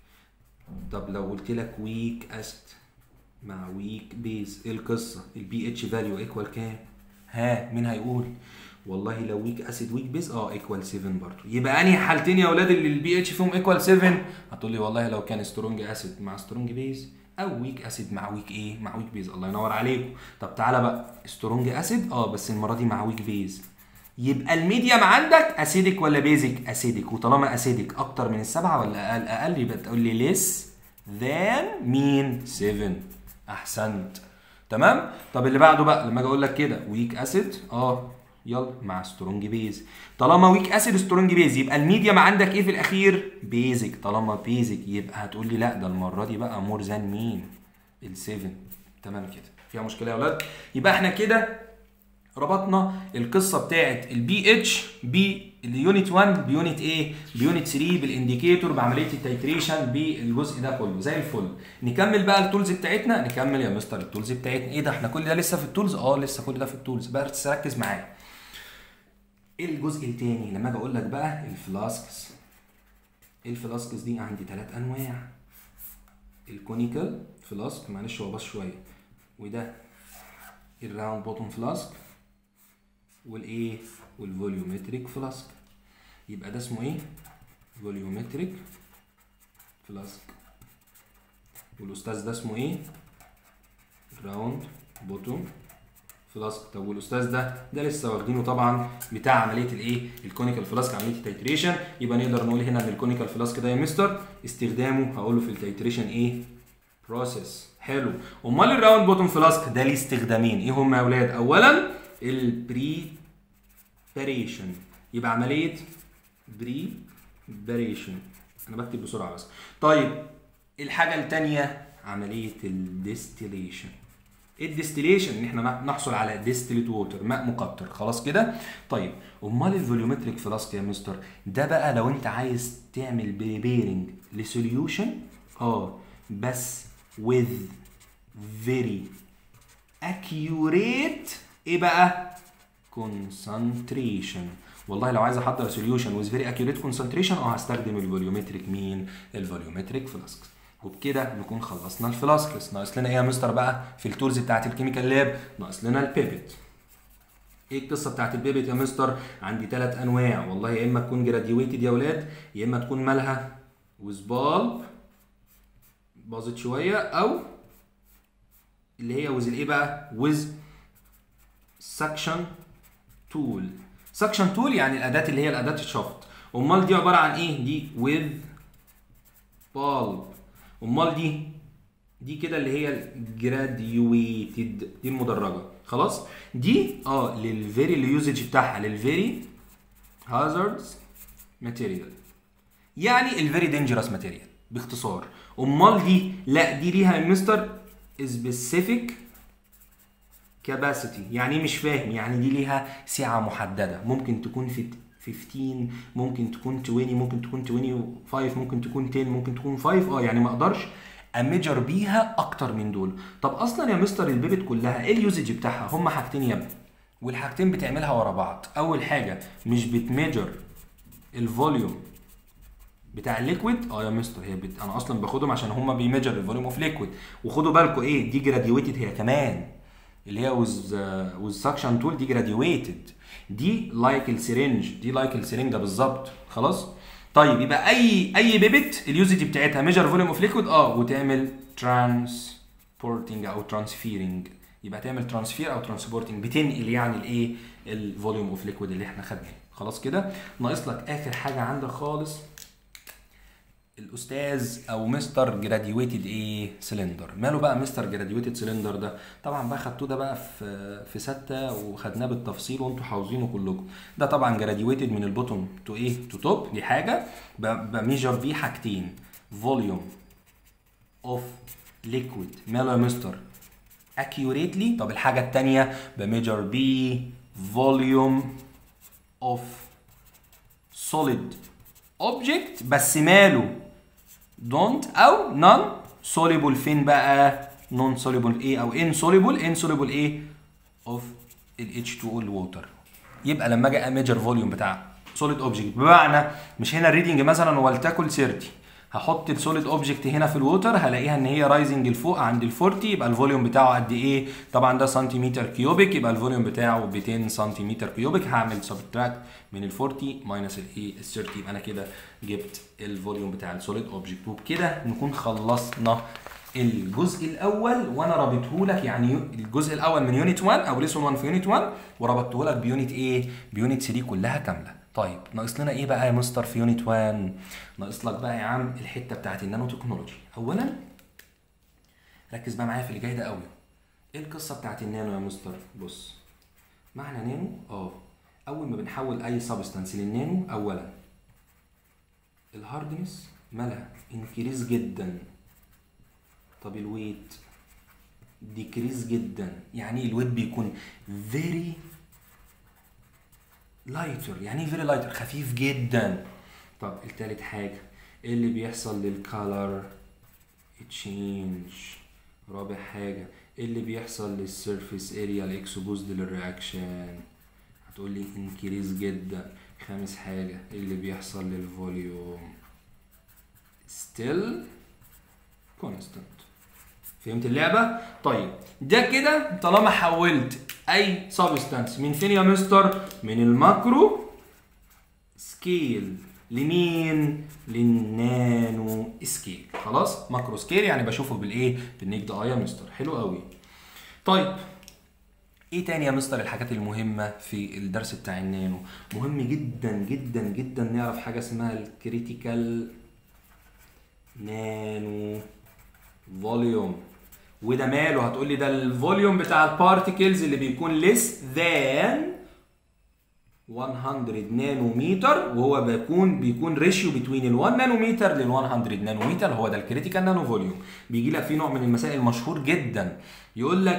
طب لو قلت لك ويك اسيد مع ويك بيز ايه القصه البي اتش فاليو ايكوال كام ها مين هيقول والله لو ويك اسيد ويك بيز اه ايكوال 7 برضه يبقى انهي حالتين يا اولاد اللي البي اتش فيهم ايكوال 7 هتقول لي والله لو كان سترونج اسيد مع سترونج بيز او ويك اسيد مع ويك ايه مع ويك بيز الله ينور عليكم طب تعالى بقى سترونج اسيد اه بس المره دي مع ويك بيز يبقى الميديم عندك اسيدك ولا بيزك اسيدك وطالما اسيدك اكتر من السبعه ولا اقل اقل يبقى تقول لي ليس ذان مين 7 احسنت تمام طب اللي بعده بقى لما اجي اقول لك كده ويك اسيد اه يلا مع سترونج بيز طالما ويك اسيد سترونج بيز يبقى الميديم عندك ايه في الاخير بيزك طالما بيزك يبقى هتقول لي لا ده المره دي بقى مور ذان مين ال7 تمام كده فيها مشكله يا اولاد يبقى احنا كده ربطنا القصه بتاعت البي اتش باليونت 1 بيونت ايه بيونت 3 بالانديكيتور بعمليه التيتريشن بالجزء ده كله زي الفل نكمل بقى التولز بتاعتنا نكمل يا مستر التولز بتاعتنا ايه ده احنا كل ده لسه في التولز اه لسه كل ده في التولز بس ركز معايا ايه الجزء التاني لما اجي اقول لك بقى الفلاسكس الفلاسكس دي عندي ثلاث انواع الكونيكال فلاسك معلش هو باص شويه وده الراوند بوتوم فلاسك والايه والفوليومتريك فلاسك يبقى ده اسمه ايه فوليومتريك فلاسك والاستاذ ده اسمه ايه راوند بوتوم فلاسك طب والاستاذ ده ده لسه واخدينه طبعا بتاع عمليه الايه الكونيكال فلاسك عمليه التيتريشن يبقى نقدر نقول هنا ان الكونيكال فلاسك ده يا مستر استخدامه هقول له في التيتريشن ايه بروسيس حلو امال الراوند بوتوم فلاسك ده ليه استخدامين ايه هم يا اولاد اولا البريباريشن يبقى عمليه بريباريشن انا بكتب بسرعه بس طيب الحاجه الثانيه عمليه الديستيليشن الديستيليشن ان احنا نحصل على ديستيليت ووتر ماء مقطر خلاص كده طيب امال الفوليومتريك فلاسك يا مستر ده بقى لو انت عايز تعمل بريبيرنج لسوليوشن اه بس with very accurate ايه بقى concentration والله لو عايز احضر سوليوشن with very accurate concentration اه هستخدم الفوليومتريك مين الفوليومتريك فلاسك وبكده نكون خلصنا الفلاسكس ناقص لنا ايه يا مستر بقى في التولز بتاعت الكيميكال لاب ناقص لنا البيبت ايه القصه بتاعت البيبت يا مستر عندي ثلاث انواع والله يا اما تكون جراديويتد يا اولاد يا اما تكون مالها وزبال باظت شويه او اللي هي وز الايه بقى وز سكشن تول سكشن تول يعني الاداه اللي هي الاداه الشفط امال دي عباره عن ايه دي with bulb امال دي دي كده اللي هي الجراديويتد دي المدرجه خلاص دي اه للفيري اليوزج بتاعها للفيري هازاردز ماتيريال يعني الفيري دينجرس ماتيريال باختصار امال دي لا دي ليها يا مستر سبيسيفيك كاباسيتي يعني ايه مش فاهم يعني دي ليها سعه محدده ممكن تكون في 15 ممكن تكون 20 ممكن تكون 25 ممكن تكون 10 ممكن تكون 5 اه يعني ما اقدرش اميجر بيها اكتر من دول طب اصلا يا مستر البيبت كلها ايه اليوزج بتاعها هم حاجتين يا ابني والحاجتين بتعملها ورا بعض اول حاجه مش بتميجر الفوليوم بتاع الليكويد اه يا مستر هي بت... انا اصلا باخدهم عشان هم بيميجر الفوليوم اوف ليكويد وخدوا بالكم ايه دي جراديويتد هي كمان اللي هي وز وز سكشن تول دي جراديويتد دي لايك السرنج دي لايك السرنجه بالظبط خلاص طيب يبقى اي اي بيبت اليوزج بتاعتها ميجر فوليوم اوف ليكويد اه وتعمل ترانسبورتنج او ترانسفيرنج يبقى تعمل ترانسفير او ترانسبورتنج بتنقل يعني الايه الفوليوم اوف ليكويد اللي احنا خدناه خلاص كده ناقص لك اخر حاجه عندك خالص الاستاذ او مستر جراديويتد ايه سلندر ماله بقى مستر جراديويتد سلندر ده طبعا بقى خدتوه ده بقى في في سته وخدناه بالتفصيل وانتوا حافظينه كلكم ده طبعا جراديويتد من البوتوم تو ايه تو توب دي حاجه بميجر بيه حاجتين فوليوم اوف ليكويد ماله يا مستر accurately طب الحاجه الثانيه بميجر بيه فوليوم اوف solid object بس ماله don't او non soluble فين بقى non soluble ايه او insoluble insoluble ايه of ال H2O الووتر يبقى لما اجي اميجر فوليوم بتاع solid object بمعنى مش هنا الريدنج مثلا ولتكن 30 هحط السوليد اوبجكت هنا في الووتر هلاقيها ان هي رايزنج لفوق عند ال 40 يبقى الفوليوم بتاعه قد ايه؟ طبعا ده سنتيمتر كيوبيك يبقى الفوليوم بتاعه 200 سنتيمتر كيوبيك هعمل سبتراكت من ال 40 ماينس الايه ال 30 يبقى انا كده جبت الفوليوم بتاع السوليد اوبجكت وبكده نكون خلصنا الجزء الاول وانا رابطه لك يعني الجزء الاول من يونت 1 او ليسون 1 في يونت 1 وربطته لك بيونت ايه؟ بيونت 3 كلها كامله. طيب ناقص لنا ايه بقى يا مستر في يونت 1 ناقص لك بقى يا عم الحته بتاعت النانو تكنولوجي اولا ركز بقى معايا في اللي جاي ده قوي ايه القصه بتاعت النانو يا مستر بص معنى نانو اه اول ما بنحول اي سبستانس للنانو اولا الهاردنس مالها انكريز جدا طب الويت ديكريز جدا يعني الويت بيكون فيري لايتر يعني ايه فيري لايتر خفيف جدا طب التالت حاجة ايه اللي بيحصل للكالر تشينج رابع حاجة ايه اللي بيحصل للسيرفيس اريا الاكسبوزد للرياكشن هتقول لي انكريز جدا خامس حاجة ايه اللي بيحصل للفوليوم ستيل كونستانت فهمت اللعبة؟ طيب ده كده طالما حولت أي سبستانس من فين يا مستر؟ من الماكرو سكيل لمين؟ للنانو سكيل خلاص؟ ماكرو سكيل يعني بشوفه بالايه؟ بالنيكد اي يا مستر حلو قوي. طيب ايه تاني يا مستر الحاجات المهمة في الدرس بتاع النانو؟ مهم جدا جدا جدا نعرف حاجة اسمها الكريتيكال نانو فوليوم وده ماله هتقول لي ده الفوليوم بتاع البارتيكلز اللي بيكون less than 100 نانومتر وهو بيكون بيكون ريشيو بين ال 1 نانومتر لل 100 نانومتر هو ده الكريتيكال نانو فوليوم بيجي لك فيه نوع من المسائل مشهور جدا يقول لك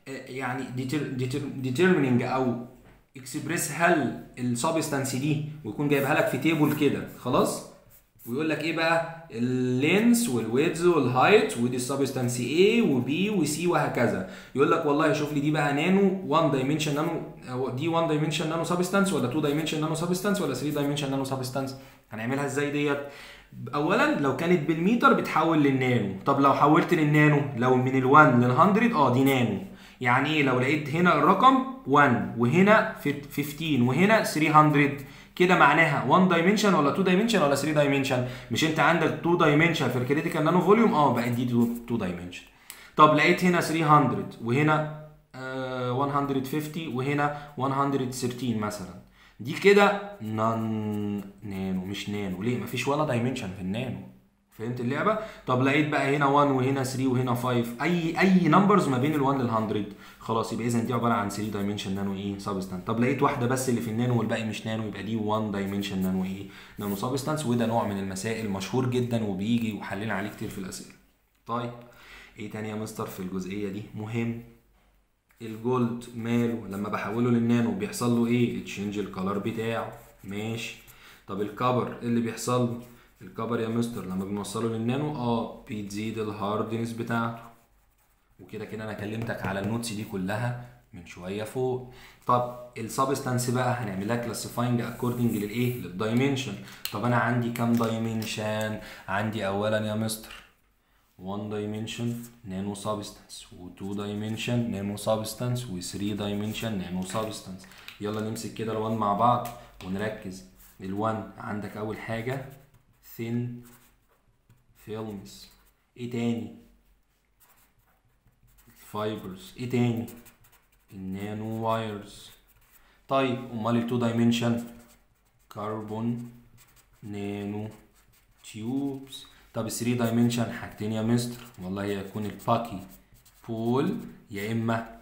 يعني ديترميننج او اكسبريس هل السبستانس دي ويكون جايبها لك في تيبل كده خلاص ويقول لك ايه بقى اللينس والويدز والهايت ودي السبستانس A وبي وسي وهكذا يقول لك والله شوف لي دي بقى نانو 1 دايمنشن نانو دي 1 دايمنشن نانو سبستانس ولا 2 دايمنشن نانو سبستانس ولا 3 دايمنشن نانو سبستانس هنعملها ازاي ديت اولا لو كانت بالمتر بتحول للنانو طب لو حولت للنانو لو من ال1 لل100 اه دي نانو يعني ايه لو لقيت هنا الرقم 1 وهنا 15 وهنا 300 كده معناها 1 دايمنشن ولا 2 دايمنشن ولا 3 دايمنشن مش انت عندك 2 دايمنشن في الكريتيكال نانو فوليوم اه بقت دي 2 دايمنشن طب لقيت هنا 300 وهنا آه 150 وهنا 113 مثلا دي كده نان نانو مش نانو ليه مفيش ولا دايمنشن في النانو فهمت اللعبه طب لقيت بقى هنا 1 وهنا 3 وهنا 5 اي اي نمبرز ما بين ال1 لل 100 خلاص يبقى اذا دي عباره عن 3 دايمنشن نانو ايه سبستانس طب لقيت واحده بس اللي في النانو والباقي مش نانو يبقى دي 1 دايمنشن نانو ايه نانو سبستانس وده نوع من المسائل مشهور جدا وبيجي وحلينا عليه كتير في الاسئله طيب ايه تاني يا مستر في الجزئيه دي مهم الجولد ماله لما بحوله للنانو بيحصل له ايه تشينج الكالر بتاعه ماشي طب الكبر ايه اللي بيحصل له الكبر يا مستر لما بنوصله للنانو اه بتزيد الهاردنس بتاعته وكده كده انا كلمتك على النوتس دي كلها من شويه فوق طب السبستانس بقى هنعملها كلاسيفاينج اكوردنج للايه للدايمنشن طب انا عندي كام دايمنشن عندي اولا يا مستر 1 dimension nano substance و 2 dimension nano substance و 3 dimension nano substance يلا نمسك كده ال1 مع بعض ونركز ال1 عندك اول حاجه thin films ايه تاني fibers ايه تاني النانو وايرز طيب امال ال 2 dimension كربون نانو تيوبس طب 3 دايمنشن حاجتين يا مستر والله يكون الباكي بول يا اما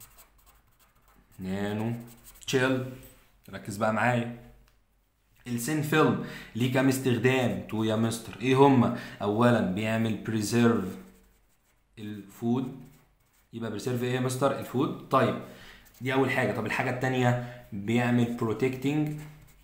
نانو تشيل ركز بقى معايا السين فيلم ليه كام استخدام تو يا مستر ايه هما اولا بيعمل بريزيرف الفود يبقى بريزيرف ايه يا مستر الفود طيب دي اول حاجه طب الحاجه التانية بيعمل بروتكتنج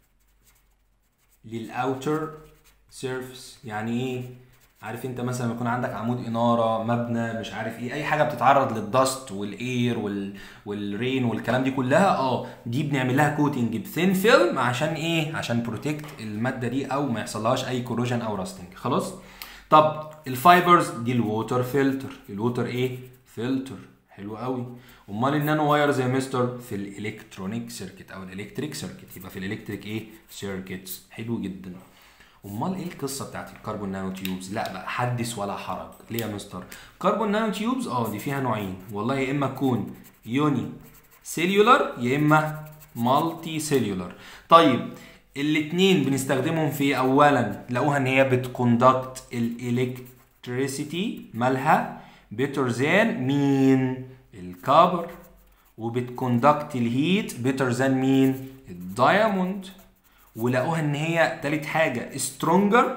للاوتر سيرفس يعني ايه عارف انت مثلا لما يكون عندك عمود اناره مبنى مش عارف ايه اي حاجه بتتعرض للدست والاير وال... والرين والكلام دي كلها اه دي بنعمل لها كوتنج بثين فيلم عشان ايه عشان بروتكت الماده دي او ما يحصلهاش اي كوروجن او راستنج خلاص طب الفايبرز دي الووتر فلتر الووتر ايه فلتر حلو قوي امال النانو وايرز يا مستر في الالكترونيك سيركت او الالكتريك سيركت يبقى في الالكتريك ايه سيركتس حلو جدا امال ايه القصه بتاعت الكربون نانو تيوبز لا بقى حدث ولا حرج ليه يا مستر كربون نانو تيوبز اه دي فيها نوعين والله يا اما تكون يوني سيلولار يا اما مالتي سيلولار طيب الاتنين بنستخدمهم في اولا لقوها ان هي بتكوندكت الالكتريسيتي مالها بيتر ذان مين الكبر وبتكوندكت الهيت بيتر ذان مين الدايموند ولقوها ان هي تالت حاجه سترونجر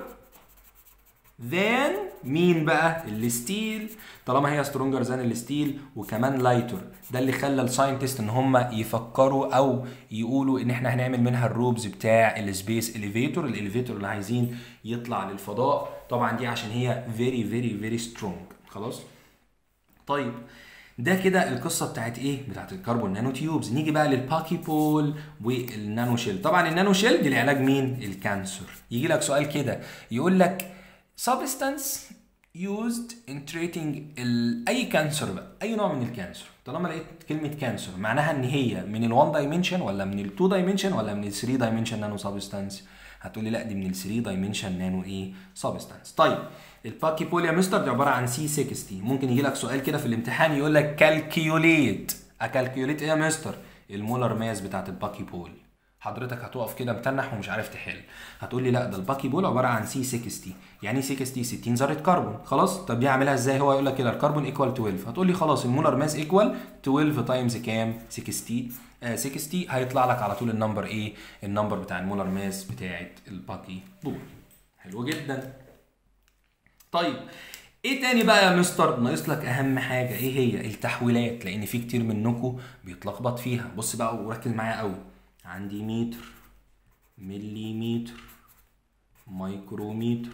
ذان مين بقى الستيل طالما هي سترونجر ذان الستيل وكمان لايتر ده اللي خلى الساينتست ان هم يفكروا او يقولوا ان احنا هنعمل منها الروبز بتاع السبيس اليفيتور الاليفيتور اللي عايزين يطلع للفضاء طبعا دي عشان هي فيري فيري فيري سترونج خلاص طيب ده كده القصه بتاعت ايه بتاعت الكربون نانو تيوبز نيجي بقى للباكي بول والنانو شيل طبعا النانو شيل دي لعلاج مين الكانسر يجي لك سؤال كده يقول لك substance used in treating ال... اي كانسر بقى اي نوع من الكانسر طالما لقيت كلمه كانسر معناها ان هي من ال1 دايمنشن ولا من ال2 دايمنشن ولا من ال3 دايمنشن نانو سبستانس هتقولي لا دي من ال3 دايمنشن نانو ايه سبستانس طيب الباكي بول يا مستر دي عباره عن سي 60 ممكن يجي لك سؤال كده في الامتحان يقول لك كالكيوليت اكالكيوليت ايه يا مستر المولر ماس بتاعت الباكي بول حضرتك هتقف كده متنح ومش عارف تحل هتقول لي لا ده الباكي بول عباره عن سي 60 يعني 60 60 ذره كربون خلاص طب دي اعملها ازاي هو يقول لك كده الكربون ايكوال 12 هتقول لي خلاص المولر ماس ايكوال 12 تايمز كام 60 آه 60 هيطلع لك على طول النمبر ايه النمبر بتاع المولر ماس بتاعت الباكي بول حلو جدا طيب ايه تاني بقى يا مستر ناقص لك اهم حاجه ايه هي التحويلات لان في كتير منكم بيتلخبط فيها بص بقى وركز معايا قوي عندي متر مليمتر مايكرومتر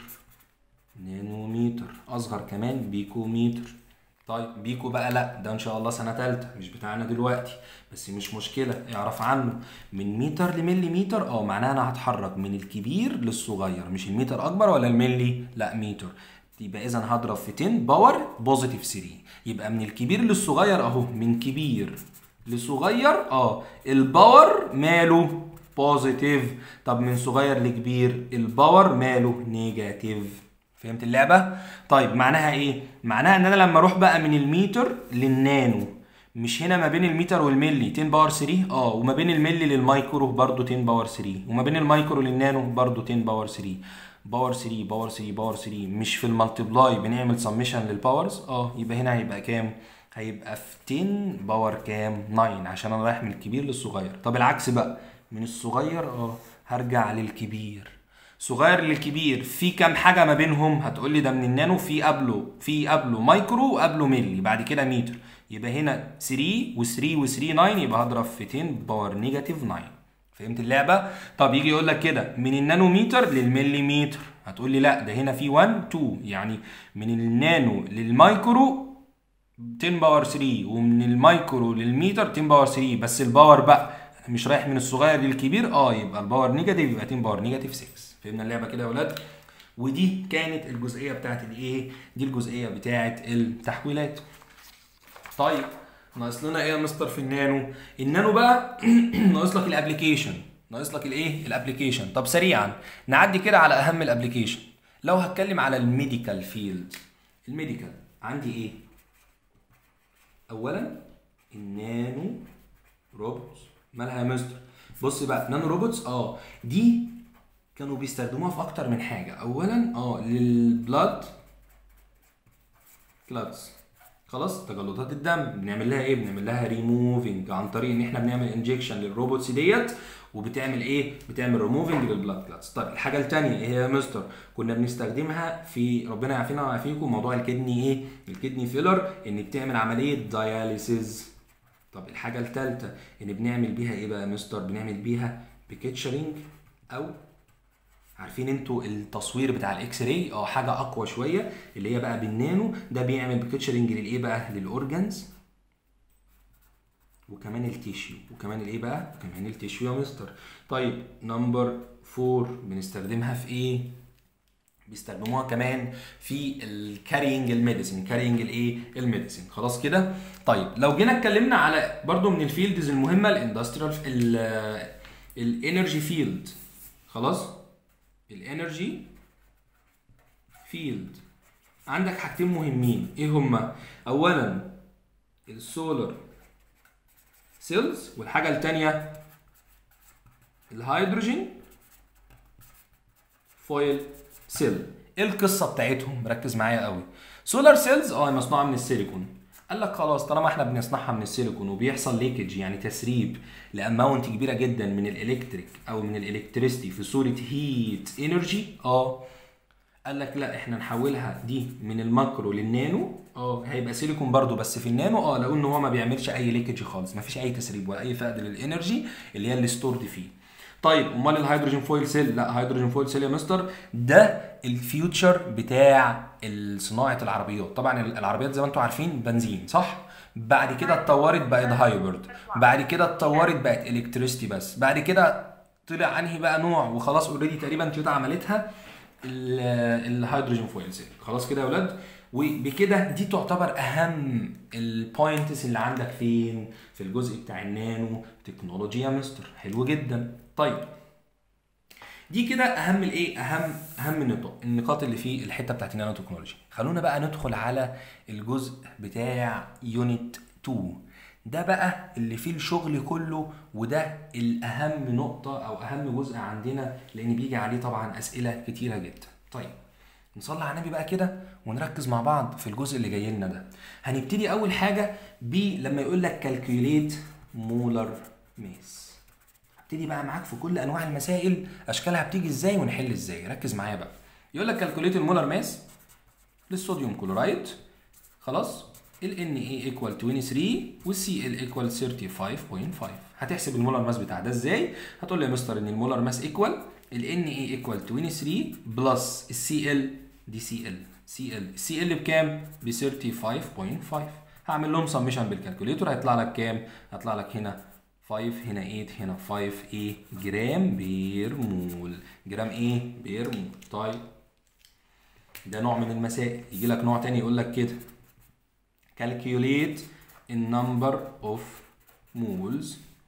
نانومتر اصغر كمان بيكومتر طيب بيكو بقى لا ده ان شاء الله سنه تالتة مش بتاعنا دلوقتي بس مش مشكله اعرف عنه من متر لمليمتر اه معناها انا هتحرك من الكبير للصغير مش المتر اكبر ولا الملي لا متر يبقى اذا هضرب في 10 باور بوزيتيف 3 يبقى من الكبير للصغير اهو من كبير لصغير اه الباور ماله بوزيتيف طب من صغير لكبير الباور ماله نيجاتيف فهمت اللعبه طيب معناها ايه معناها ان انا لما اروح بقى من الميتر للنانو مش هنا ما بين المتر والملي 10 باور 3 اه وما بين الملي للمايكرو برضو 10 باور 3 وما بين المايكرو للنانو برضو 10 باور 3 باور 3 باور 3 باور 3 مش في المالتيبلاي بنعمل سميشن للباورز اه يبقى هنا هيبقى كام هيبقى في 10 باور كام 9 عشان انا رايح من الكبير للصغير طب العكس بقى من الصغير اه هرجع للكبير صغير للكبير في كام حاجه ما بينهم هتقول لي ده من النانو في قبله في قبله مايكرو وقبله ملي بعد كده متر يبقى هنا 3 و3 و3 9 يبقى هضرب في 10 باور نيجاتيف 9 فهمت اللعبه طب يجي يقول لك كده من النانومتر للمليمتر هتقول لي لا ده هنا في 1 2 يعني من النانو للمايكرو 10 باور 3 ومن المايكرو للمتر 10 باور 3 بس الباور بقى انا مش رايح من الصغير للكبير اه يبقى الباور نيجاتيف يبقى 10 باور نيجاتيف 6 فهمنا اللعبه كده يا ولاد ودي كانت الجزئيه بتاعت الايه دي الجزئيه بتاعت التحويلات طيب ناقص لنا ايه يا مستر في النانو النانو بقى ناقص لك الابلكيشن ناقص لك الايه الابلكيشن طب سريعا نعدي كده على اهم الابلكيشن لو هتكلم على الميديكال فيلد الميديكال عندي ايه اولا النانو روبوتس مالها يا مستر بص بقى نانو روبوتس اه دي كانوا بيستخدموها في اكتر من حاجه اولا اه للبلاد كلاتس خلاص تجلطات الدم بنعمل لها ايه بنعمل لها ريموفنج عن طريق ان احنا بنعمل انجكشن للروبوتس ديت وبتعمل ايه بتعمل ريموفنج للبلاد كلاتس طيب الحاجه الثانيه ايه هي يا مستر كنا بنستخدمها في ربنا يعافينا ويعافيكم موضوع الكدني ايه الكدني فيلر ان بتعمل عمليه دياليسيز طب الحاجه الثالثه ان بنعمل بيها ايه بقى يا مستر بنعمل بيها بيكتشرنج او عارفين انتوا التصوير بتاع الاكس راي اه حاجه اقوى شويه اللي هي بقى بالنانو ده بيعمل بيكتشرنج للايه بقى للاورجنز وكمان التيشيو وكمان الايه بقى كمان التيشيو يا مستر طيب نمبر 4 بنستخدمها في ايه بيستخدموها كمان في الكارينج الميديسين كارينج الايه الميديسين خلاص كده طيب لو جينا اتكلمنا على برضو من الفيلدز المهمه الاندستريال الانرجي فيلد خلاص الانرجي فيلد عندك حاجتين مهمين ايه هما اولا السولار سيلز والحاجه الثانيه الهيدروجين فويل سيل ايه القصه بتاعتهم ركز معايا قوي سولار سيلز اه مصنوعه من السيليكون قال لك خلاص طالما احنا بنصنعها من السيليكون وبيحصل ليكج يعني تسريب لاماونت كبيره جدا من الالكتريك او من الالكتريستي في صوره هيت انرجي اه قال لك لا احنا نحولها دي من الماكرو للنانو اه هيبقى سيليكون برضو بس في النانو اه لقوا ان هو ما بيعملش اي ليكج خالص ما فيش اي تسريب ولا اي فقد للانرجي اللي هي اللي ستورد فيه طيب امال الهيدروجين فويل سيل لا هيدروجين فويل سيل يا مستر ده الفيوتشر بتاع صناعه العربيات طبعا العربيات زي ما انتم عارفين بنزين صح بعد كده اتطورت بقت هايبرد بعد كده اتطورت بقت الكتريستي بس بعد كده طلع انهي بقى نوع وخلاص اوريدي تقريبا تويوتا عملتها الهيدروجين فويل سيل خلاص كده يا اولاد وبكده دي تعتبر اهم البوينتس اللي عندك فين في الجزء بتاع النانو تكنولوجي يا مستر حلو جدا طيب دي كده اهم الايه اهم اهم النقاط النقاط اللي في الحته بتاعت النانو تكنولوجي خلونا بقى ندخل على الجزء بتاع يونت 2 ده بقى اللي فيه الشغل كله وده الاهم نقطه او اهم جزء عندنا لان بيجي عليه طبعا اسئله كتيره جدا طيب نصلي على النبي بقى كده ونركز مع بعض في الجزء اللي جاي لنا ده هنبتدي اول حاجه ب لما يقول لك كالكوليت مولر ماس هبتدي بقى معاك في كل انواع المسائل اشكالها بتيجي ازاي ونحل ازاي ركز معايا بقى يقول لك كالكوليت المولر ماس للصوديوم كلورايد خلاص ال Na equal 23 وال Cl equal 35.5 هتحسب المولر ماس بتاع ده ازاي؟ هتقول لي يا مستر ان المولر ماس equal ال Na equal 23 بلس ال Cl دي Cl Cl Cl بكام؟ ب 35.5 هعمل لهم سميشن بالكالكوليتور هيطلع لك كام؟ هيطلع لك هنا 5 هنا 8 هنا 5 ايه جرام بير مول جرام ايه بير مول طيب ده نوع من المسائل يجي لك نوع تاني يقول لك كده calculate the number of moles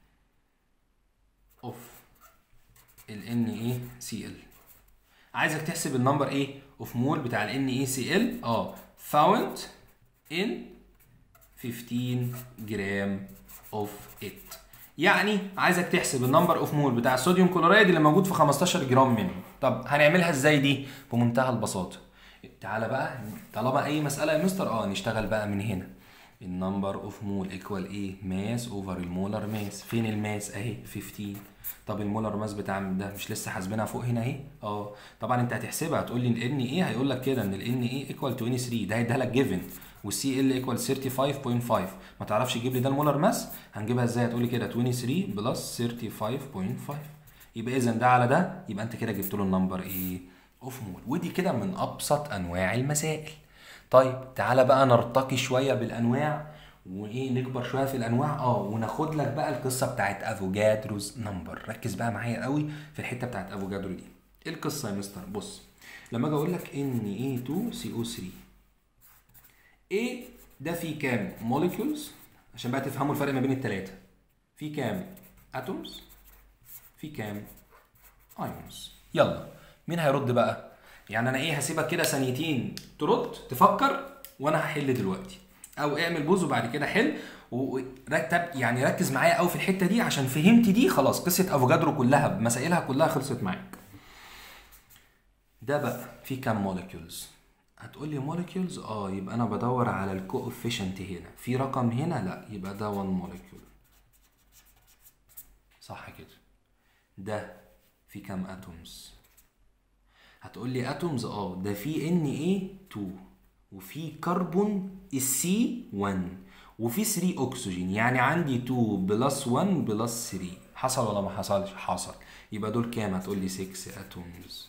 of ال NaCl عايزك تحسب النمبر ايه اوف مول بتاع ال NaCl اه found in 15 جرام اوف it يعني عايزك تحسب النمبر اوف مول بتاع الصوديوم كلورايد اللي موجود في 15 جرام منه طب هنعملها ازاي دي بمنتهى البساطه تعالى بقى طالما اي مساله يا مستر اه نشتغل بقى من هنا النمبر اوف مول ايكوال ايه ماس اوفر المولر ماس فين الماس اهي 15 طب المولر ماس بتاع ده مش لسه حاسبينها فوق هنا اهي اه طبعا انت هتحسبها هتقول لي الان ايه هيقول لك كده ان الان ايه ايكوال 23 ده هيديها لك جيفن والسي ال ايكوال 35.5 ما تعرفش تجيب لي ده المولر ماس هنجيبها ازاي هتقول لي كده 23 بلس 35.5 يبقى اذا ده على ده يبقى انت كده جبت له النمبر ايه اوف مول ودي كده من ابسط انواع المسائل طيب تعالى بقى نرتقي شويه بالانواع وايه نكبر شويه في الانواع اه وناخد لك بقى القصه بتاعت افوجادروز نمبر ركز بقى معايا قوي في الحته بتاعت افوجادرو دي ايه القصه يا مستر بص لما اجي اقول لك ان اي 2 سي او 3 ايه ده فيه كام موليكيولز عشان بقى تفهموا الفرق ما بين الثلاثه في كام اتومز في كام ايونز يلا مين هيرد بقى يعني انا ايه هسيبك كده ثانيتين ترد تفكر وانا هحل دلوقتي او اعمل بوز وبعد كده حل ورتب يعني ركز معايا قوي في الحته دي عشان فهمت دي خلاص قصه افوجادرو كلها بمسائلها كلها خلصت معاك ده بقى في كام موليكيولز هتقول لي موليكيولز اه يبقى انا بدور على الكوفيشنت هنا في رقم هنا لا يبقى ده 1 موليكيول صح كده ده في كام اتومز هتقول لي اتومز اه ده في ان ايه 2 وفي كربون السي 1 وفي 3 اكسجين يعني عندي 2 بلس 1 بلس 3 حصل ولا ما حصلش حصل يبقى دول كام هتقول لي 6 اتومز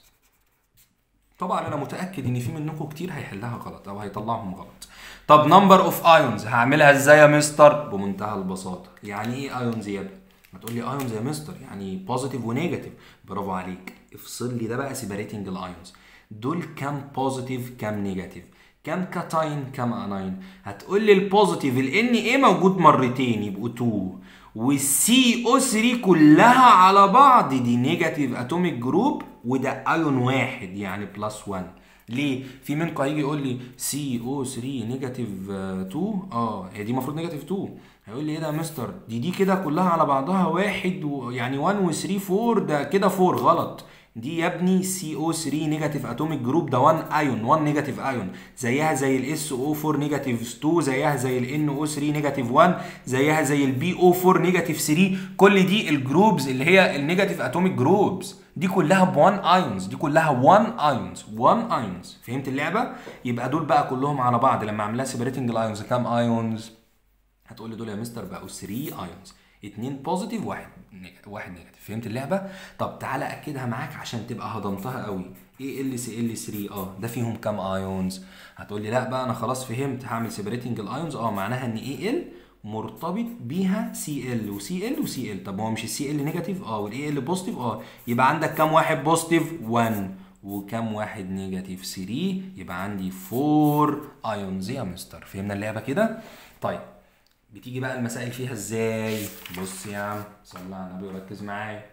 طبعا انا متاكد ان في منكم كتير هيحلها غلط او هيطلعهم غلط طب نمبر اوف ايونز هعملها ازاي يا مستر بمنتهى البساطه يعني ايه ايونز يا ابني هتقول لي ايونز يا مستر يعني بوزيتيف ونيجاتيف برافو عليك افصل لي ده بقى سيبريتنج الايونز دول كام بوزيتيف كام نيجاتيف كام كاتاين كام اناين هتقول لي البوزيتيف ال ان ايه موجود مرتين يبقوا 2 والسي او 3 كلها على بعض دي نيجاتيف اتوميك جروب وده ايون واحد يعني بلس 1 ليه؟ في منكم هيجي يقول لي سي او 3 نيجاتيف 2 اه هي دي المفروض نيجاتيف 2 هيقول لي ايه ده يا مستر دي دي كده كلها على بعضها واحد و... يعني 1 و 3 4 ده كده 4 غلط دي يا ابني سي او 3 نيجاتيف اتوميك جروب ده 1 ايون 1 نيجاتيف ايون زيها زي الاس او 4 نيجاتيف 2 زيها زي الان او 3 نيجاتيف 1 زيها زي البي او 4 نيجاتيف 3 كل دي الجروبز اللي هي النيجاتيف اتوميك جروبز دي كلها ب 1 ايونز دي كلها 1 ايونز 1 ايونز فهمت اللعبه يبقى دول بقى كلهم على بعض لما اعملها سيبريتنج الايونز كام ايونز هتقول لي دول يا مستر بقوا 3 ايونز اتنين بوزيتيف واحد واحد نيجاتيف فهمت اللعبه طب تعالى اكدها معاك عشان تبقى هضمتها قوي ايه ال سي ال 3 اه ده فيهم كام ايونز هتقول لي لا بقى انا خلاص فهمت هعمل سيبريتنج الايونز اه معناها ان اي ال مرتبط بيها سي ال وسي ال وسي ال طب هو مش السي ال نيجاتيف اه والاي ال بوزيتيف اه يبقى عندك كام واحد بوزيتيف 1 وكم واحد نيجاتيف 3 يبقى عندي 4 ايونز يا مستر فهمنا اللعبه كده طيب بتيجي بقى المسائل فيها ازاي بص يا عم صلى على النبي وركز معايا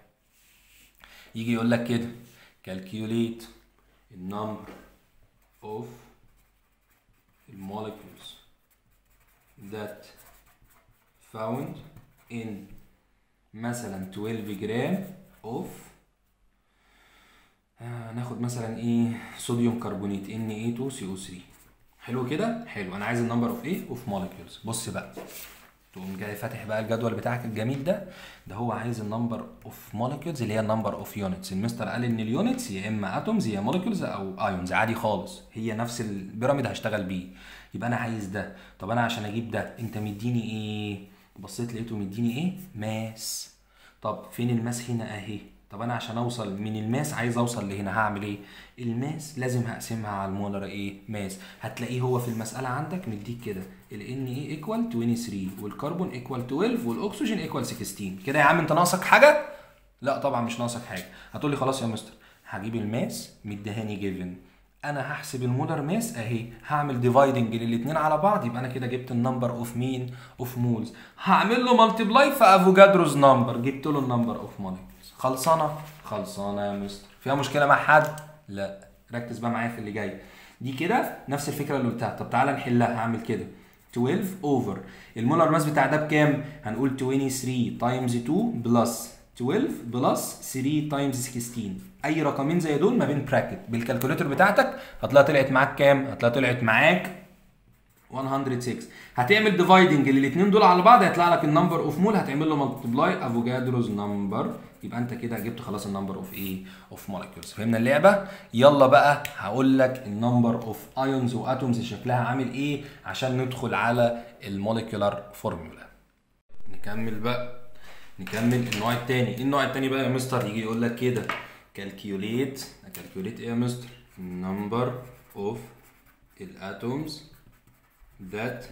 يجي يقول لك كده calculate the number of molecules that found in مثلا 12 جرام of آه ناخد مثلا ايه صوديوم كربونيت Na2CO3 حلو كده حلو انا عايز النمبر اوف ايه اوف مولكيولز بص بقى تقوم جاي فاتح بقى الجدول بتاعك الجميل ده ده هو عايز النمبر اوف مولكيولز اللي هي النمبر اوف يونتس المستر قال ان اليونتس يا اما اتومز يا مولكيولز او ايونز عادي خالص هي نفس البيراميد هشتغل بيه يبقى انا عايز ده طب انا عشان اجيب ده انت مديني ايه بصيت لقيته مديني ايه ماس طب فين الماس هنا اهي طب انا عشان اوصل من الماس عايز اوصل لهنا هعمل ايه الماس لازم هقسمها على المولر ايه ماس هتلاقيه هو في المساله عندك مديك كده ال ان ايه ايكوال 23 والكربون ايكوال 12 والاكسجين ايكوال 16 كده يا عم انت ناقصك حاجه لا طبعا مش ناقصك حاجه هتقول لي خلاص يا مستر هجيب الماس مديهاني جيفن انا هحسب المولر ماس اهي هعمل ديفايدنج للاثنين على بعض يبقى انا كده جبت النمبر اوف مين اوف مولز هعمل له مالتيبلاي في افوجادروز نمبر جبت له النمبر اوف مولكيولز خلصانه خلصانه يا مستر فيها مشكله مع حد لا ركز بقى معايا في اللي جاي دي كده نفس الفكره اللي قلتها طب تعالى نحلها هعمل كده 12 اوفر المولر ماس بتاع ده بكام هنقول 23 تايمز 2 بلس 12 بلس 3 تايمز 16 اي رقمين زي دول ما بين براكت بالكالكوليتر بتاعتك هتلاقي طلعت معاك كام هتلاقي طلعت معاك 106 هتعمل ديفايدنج للاثنين دول على بعض هيطلع لك النمبر اوف مول هتعمل له ملتبلاي افوجادروز نمبر يبقى انت كده جبت خلاص النمبر اوف ايه اوف مولكيولز فهمنا اللعبه يلا بقى هقول لك النمبر اوف ايونز واتومز شكلها عامل ايه عشان ندخل على الموليكولار فورمولا نكمل بقى نكمل النوع الثاني النوع الثاني بقى يا مستر يجي يقول لك كده كالكيوليت كالكيوليت ايه يا مستر number of الاتومز that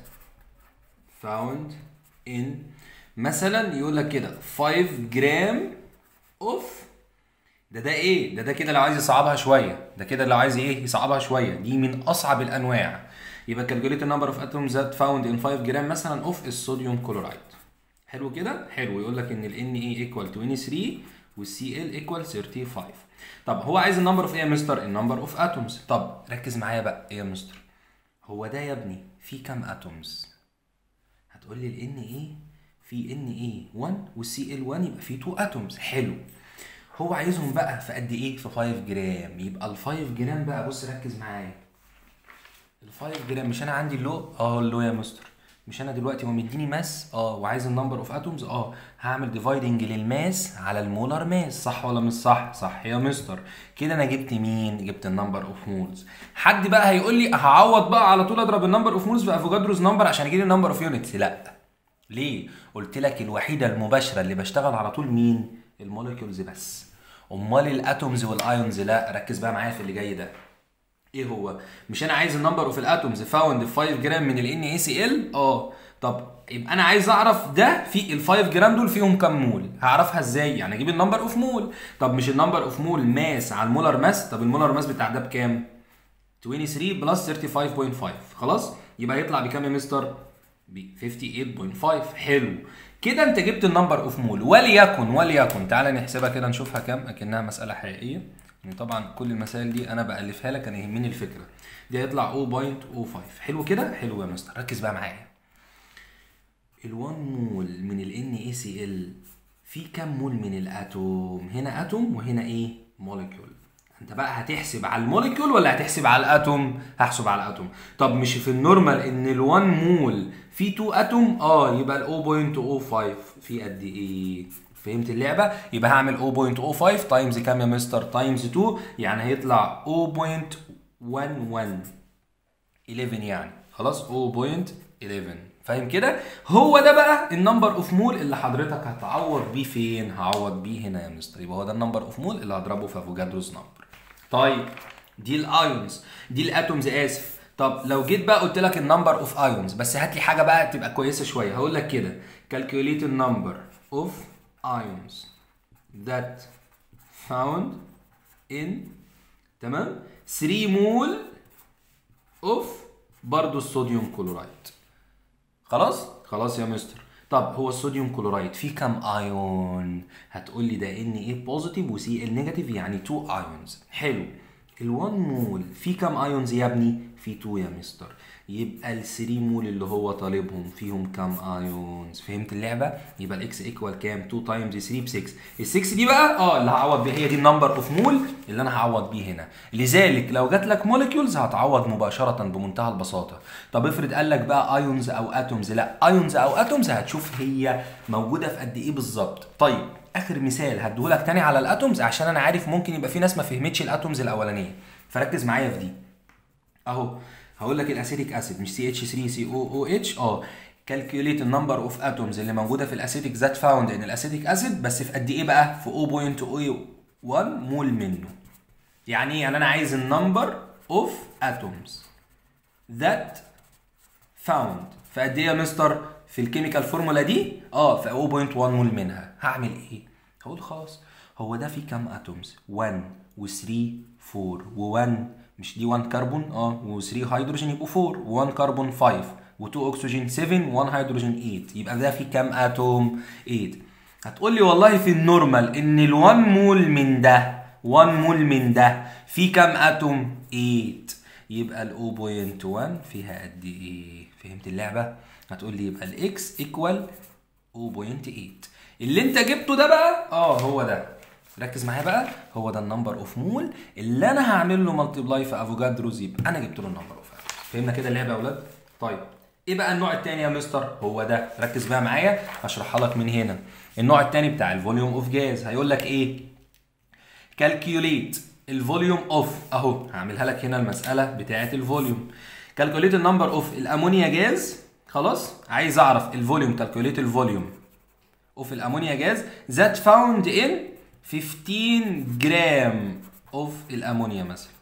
found in مثلا يقول لك كده 5 جرام اوف ده ده ايه ده ده كده لو عايز يصعبها شويه ده كده لو عايز ايه يصعبها شويه دي من اصعب الانواع يبقى calculate the number of atoms that found in 5 جرام مثلا اوف الصوديوم كلورايد حلو كده حلو يقول لك ان ال Na equal 23 وال Cl equal 35 طب هو عايز النمبر اوف ايه يا مستر النمبر اوف اتومز طب ركز معايا بقى ايه يا مستر هو ده يا ابني فيه كام اتومز هتقول لي ال Na في Na 1 والسي ال 1 يبقى فيه 2 اتومز حلو هو عايزهم بقى في قد ايه في 5 جرام يبقى ال 5 جرام بقى بص ركز معايا ال 5 جرام مش انا عندي اللو اه اللو يا مستر مش انا دلوقتي هو مديني ماس اه وعايز النمبر اوف اتومز اه هعمل ديفايدنج للماس على المولر ماس صح ولا مش صح صح يا مستر كده انا جبت مين جبت النمبر اوف مولز حد بقى هيقول لي هعوض بقى على طول اضرب النمبر اوف مولز في افوجادروز نمبر عشان يجي لي النمبر اوف يونتس لا ليه قلت لك الوحيده المباشره اللي بشتغل على طول مين الموليكيولز بس امال الاتومز والايونز لا ركز بقى معايا في اللي جاي ده ايه هو مش انا عايز النمبر اوف الاتومز فاوند في 5 جرام من ال ان سي ال اه طب يبقى انا عايز اعرف ده في ال 5 جرام دول فيهم كام مول هعرفها ازاي يعني اجيب النمبر اوف مول طب مش النمبر اوف مول ماس على المولر ماس طب المولر ماس بتاع ده بكام 23 بلس 35.5 خلاص يبقى يطلع بكام يا مستر ب 58.5 حلو كده انت جبت النمبر اوف مول وليكن وليكن تعالى نحسبها كده نشوفها كام اكنها مساله حقيقيه يعني طبعا كل المسائل دي انا بالفها لك انا يهمني الفكره دي هيطلع 0.05 حلو كده حلو يا مستر ركز بقى معايا ال1 مول من ال NaCl في كام مول من الاتوم هنا اتوم وهنا ايه موليكيول انت بقى هتحسب على الموليكيول ولا هتحسب على الاتوم هحسب على الاتوم طب مش في النورمال ان ال1 مول في 2 اتوم اه يبقى ال 0.05 في قد ايه فهمت اللعبه يبقى هعمل 0.05 تايمز كام يا مستر تايمز 2 يعني هيطلع 0.11 11 يعني خلاص 0.11 فاهم كده هو ده بقى النمبر اوف مول اللي حضرتك هتعوض بيه فين هعوض بيه هنا يا مستر يبقى هو ده النمبر اوف مول اللي هضربه في افوجادروز نمبر طيب دي الايونز دي الاتومز اسف طب لو جيت بقى قلت لك النمبر اوف ايونز بس هات لي حاجه بقى تبقى كويسه شويه هقول لك كده calculate the number of ions that found in تمام 3 مول اوف برضو الصوديوم كلورايد خلاص خلاص يا مستر طب هو الصوديوم كلورايد فيه كام ايون هتقول لي ده ان ايه بوزيتيف وسي ال نيجاتيف يعني 2 ايونز حلو ال1 مول فيه كام ايونز يا ابني فيه 2 يا مستر يبقى ال 3 مول اللي هو طالبهم فيهم كام ايونز فهمت اللعبه يبقى الاكس ايكوال كام 2 تايمز 3 ب 6 ال 6 دي بقى اه اللي هعوض بيها هي دي النمبر اوف مول اللي انا هعوض بيه هنا لذلك لو جات لك موليكيولز هتعوض مباشره بمنتهى البساطه طب افرض قال لك بقى ايونز او اتومز لا ايونز او اتومز هتشوف هي موجوده في قد ايه بالظبط طيب اخر مثال هديهولك تاني على الاتومز عشان انا عارف ممكن يبقى في ناس ما فهمتش الاتومز الاولانيه فركز معايا في دي اهو هقول لك الاسيتيك اسيد مش سي اتش 3 سي او او اتش اه كالكوليت النمبر اوف اتومز اللي موجوده في الاسيتيك ذات فاوند ان الاسيتيك اسيد بس في قد ايه بقى في 0.01 مول منه يعني ايه يعني انا عايز النمبر اوف اتومز ذات فاوند في قد ايه يا مستر في الكيميكال فورمولا دي اه في 0.1 مول منها هعمل ايه هقول خلاص هو ده فيه كام اتومز 1 و3 4 و1 مش دي 1 كربون اه و3 هيدروجين يبقوا 4 و1 كربون 5 و2 اكسجين 7 و1 هيدروجين 8 يبقى ده في كام اتوم 8 هتقول لي والله في النورمال ان ال1 مول من ده 1 مول من ده في كام اتوم 8 يبقى ال 0.1 فيها قد ايه فهمت اللعبه هتقول لي يبقى الاكس ايكوال 0.8 اللي انت جبته ده بقى اه هو ده ركز معايا بقى هو ده النمبر اوف مول اللي انا هعمل له ملتبلاي في افوجادروز يبقى انا جبت له النمبر اوف فهمنا كده اللعبه يا اولاد طيب ايه بقى النوع الثاني يا مستر هو ده ركز بقى معايا هشرحها لك من هنا النوع الثاني بتاع الفوليوم اوف جاز هيقول لك ايه كالكيوليت الفوليوم اوف اهو هعملها لك هنا المساله بتاعه الفوليوم كالكوليت النمبر اوف الامونيا جاز خلاص عايز اعرف الفوليوم كالكوليت الفوليوم اوف الامونيا جاز ذات فاوند ان 15 جرام اوف الامونيا مثلا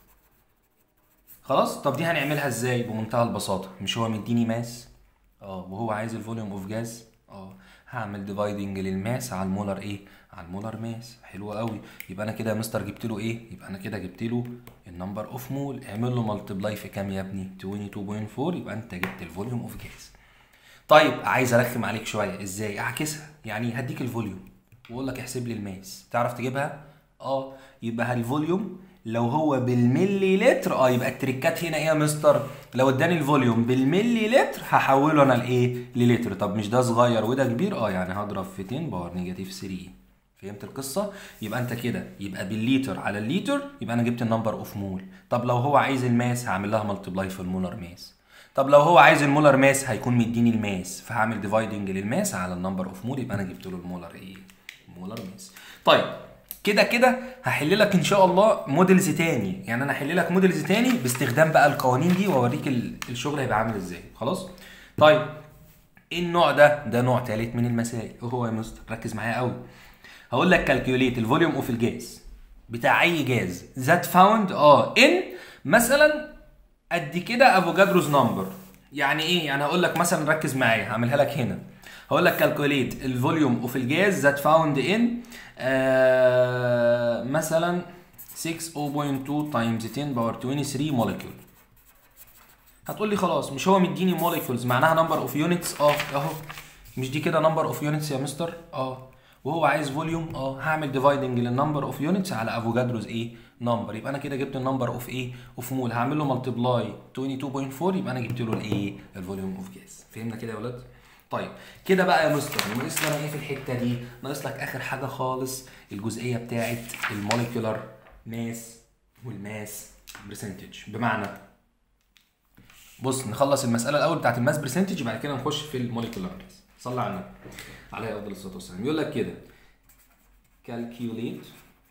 خلاص طب دي هنعملها ازاي بمنتهى البساطه مش هو مديني ماس اه وهو عايز الفوليوم اوف جاز اه هعمل ديفايدنج للماس على المولر ايه على المولر ماس حلو قوي يبقى انا كده يا مستر جبت له ايه يبقى انا كده جبت له النمبر اوف مول اعمل له ملتبلاي في كام يا ابني 22.4 يبقى انت جبت الفوليوم اوف جاز طيب عايز ارخم عليك شويه ازاي اعكسها يعني هديك الفوليوم واقول لك احسب لي الماس تعرف تجيبها اه يبقى الفوليوم لو هو بالملي لتر اه يبقى التريكات هنا ايه يا مستر لو اداني الفوليوم بالملي لتر هحوله انا لايه للتر طب مش ده صغير وده كبير اه يعني هضرب في 10 باور نيجاتيف 3 فهمت القصة؟ يبقى انت كده يبقى بالليتر على الليتر يبقى انا جبت النمبر اوف مول طب لو هو عايز الماس هعمل لها ملتبلاي في المولر ماس طب لو هو عايز المولر ماس هيكون مديني الماس فهعمل ديفايدنج للماس على النمبر اوف مول يبقى انا جبت له المولر ايه مولر ماس طيب كده كده هحل لك ان شاء الله موديلز تاني يعني انا هحل لك موديلز تاني باستخدام بقى القوانين دي واوريك الشغل هيبقى عامل ازاي خلاص طيب ايه النوع ده ده نوع ثالث من المسائل ايه هو يا مستر ركز معايا قوي هقول لك كالكوليت الفوليوم اوف الجاز بتاع اي جاز ذات فاوند اه ان مثلا قد كده افوجادروز نمبر يعني ايه يعني هقول لك مثلا ركز معايا هعملها لك هنا هقول لك كالكوليت الفوليوم اوف الجاز ذات فاوند ان مثلا 6.2 تايمز 10 باور 23 موليكيول هتقول لي خلاص مش هو مديني موليكيولز معناها نمبر اوف يونتس اه اهو مش دي كده نمبر اوف يونتس يا مستر اه وهو عايز فوليوم اه هعمل ديفايدنج للنمبر اوف يونتس على افوجادروز ايه نمبر يبقى انا كده جبت النمبر اوف ايه اوف مول هعمل له ملتبلاي 22.4 يبقى انا جبت له الايه الفوليوم اوف جاز فهمنا كده يا ولاد طيب كده بقى يا مستر ناقص لنا ايه في الحته دي ناقص لك اخر حاجه خالص الجزئيه بتاعه الموليكولار ماس والماس برسنتج بمعنى بص نخلص المساله الاول بتاعت الماس برسنتج بعد كده نخش في الموليكولار ماس صلى على النبي عليه افضل الصلاه والسلام يقول لك كده calculate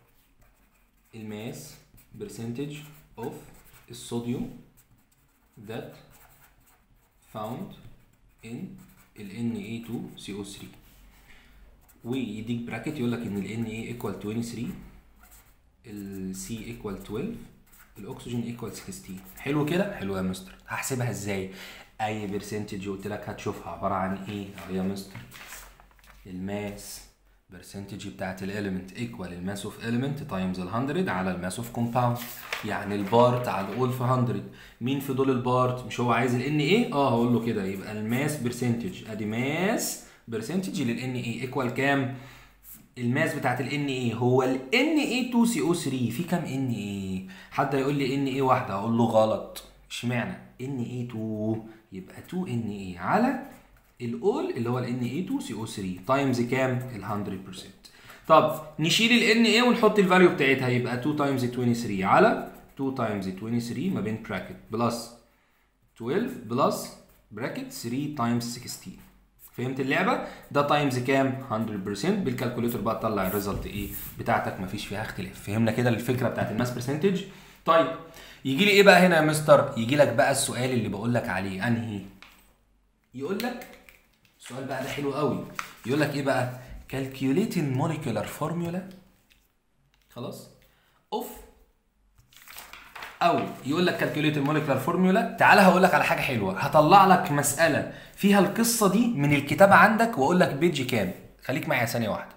الماس percentage of الصوديوم that found in ال Na2CO3 ويديك براكت يقول لك ان ال Na equal 23 ال C equal 12 الاكسجين equal 16 حلو كده حلو يا مستر هحسبها ازاي اي برسنتج قلت لك هتشوفها عباره عن ايه اهو يا مستر الماس برسنتج بتاعت الاليمنت ايكوال الماس اوف اليمنت تايمز ال 100 على الماس اوف كومباوند يعني البارت على الاول في 100 مين في دول البارت مش هو عايز ال ان ايه اه هقول له كده يبقى الماس برسنتج ادي ماس برسنتج للان ايه ايكوال كام الماس بتاعت ال ان ايه هو ال ان ايه 2 سي او 3 في كام ان ايه حد هيقول لي ان ايه واحده اقول له غلط اشمعنى Na2 يبقى 2 Na على الاول اللي هو ال Na2CO3 تايمز كام؟ ال 100% طب نشيل ال Na ونحط الفاليو بتاعتها يبقى 2 تايمز 23 على 2 تايمز 23 ما بين براكت بلس 12 بلس براكت 3 تايمز 16 فهمت اللعبه ده تايمز كام 100% بالكالكوليتر بقى تطلع الريزلت ايه بتاعتك مفيش فيها اختلاف فهمنا كده الفكره بتاعت الماس برسنتج طيب يجي لي ايه بقى هنا يا مستر يجي لك بقى السؤال اللي بقول لك عليه انهي يقول لك السؤال بقى ده حلو قوي يقول لك ايه بقى calculate the molecular formula خلاص اوف او يقول لك كالكوليت الموليكولار فورمولا تعالى هقول لك على حاجه حلوه هطلع لك مساله فيها القصه دي من الكتاب عندك واقول لك بيج كام خليك معايا ثانيه واحده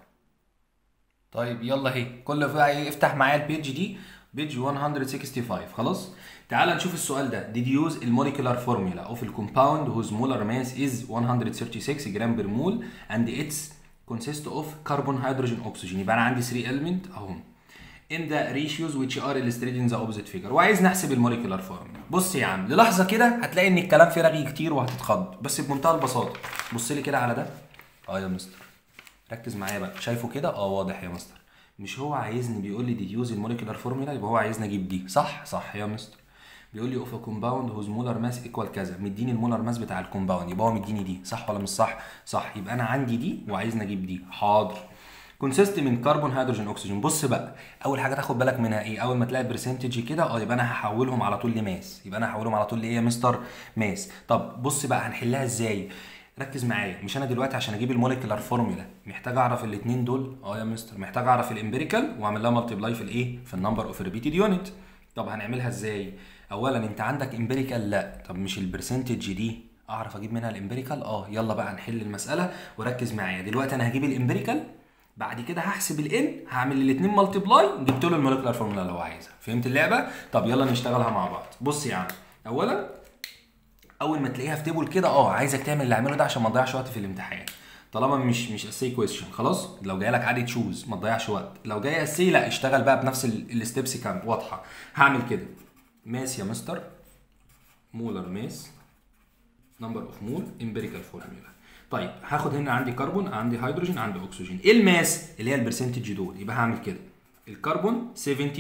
طيب يلا اهي كل بقى افتح معايا البيج دي بيج 165 خلاص تعال نشوف السؤال ده did use الموليكولار فورمولا of a compound whose molar mass is 136 جرام بر مول and its consist of carbon hydrogen oxygen يبقى انا عندي 3 element اهم in the ratios which are illustrated in the opposite figure وعايز نحسب الموليكولار فورمولا بص يا عم للحظه كده هتلاقي ان الكلام فيه رغي كتير وهتتخض بس بمنتهى البساطه بص لي كده على ده اه يا مستر ركز معايا بقى شايفه كده اه واضح يا مستر مش هو عايزني بيقول لي دي يوز الموليكولار فورمولا يبقى هو عايزني اجيب دي صح صح يا مستر بيقول لي اوف كومباوند هوز مولر ماس ايكوال كذا مديني المولر ماس بتاع الكومباوند يبقى هو مديني دي صح ولا مش صح صح يبقى انا عندي دي وعايزني اجيب دي حاضر كونسيست من كربون هيدروجين اكسجين بص بقى اول حاجه تاخد بالك منها ايه اول ما تلاقي برسنتج كده اه يبقى انا هحولهم على طول لماس يبقى انا هحولهم على طول لايه يا مستر ماس طب بص بقى هنحلها ازاي ركز معايا مش انا دلوقتي عشان اجيب الموليكولار فورمولا محتاج اعرف الاثنين دول اه يا مستر محتاج اعرف الامبيريكال واعمل لها مالتيبلاي في الايه في النمبر اوف ريبيتد يونت طب هنعملها ازاي اولا انت عندك امبيريكال لا طب مش البرسنتج دي اعرف اجيب منها الامبيريكال اه يلا بقى نحل المساله وركز معايا دلوقتي انا هجيب الامبيريكال بعد كده هحسب الان هعمل الاثنين مالتيبلاي جبت له الموليكولار فورمولا لو عايزها فهمت اللعبه طب يلا نشتغلها مع بعض بص يا عم اولا اول ما تلاقيها في تيبل كده اه عايزك تعمل اللي اعمله ده عشان ما تضيعش وقت في الامتحان طالما مش مش اسي كويستشن خلاص لو جاي لك عادي تشوز ما تضيعش وقت لو جاي اسي لا اشتغل بقى بنفس الستبس كام واضحه هعمل كده ماس يا مستر مولر ماس نمبر اوف مول امبيريكال فورمولا طيب هاخد هنا عندي كربون عندي هيدروجين عندي اكسجين ايه الماس اللي هي البرسنتج دول يبقى هعمل كده الكربون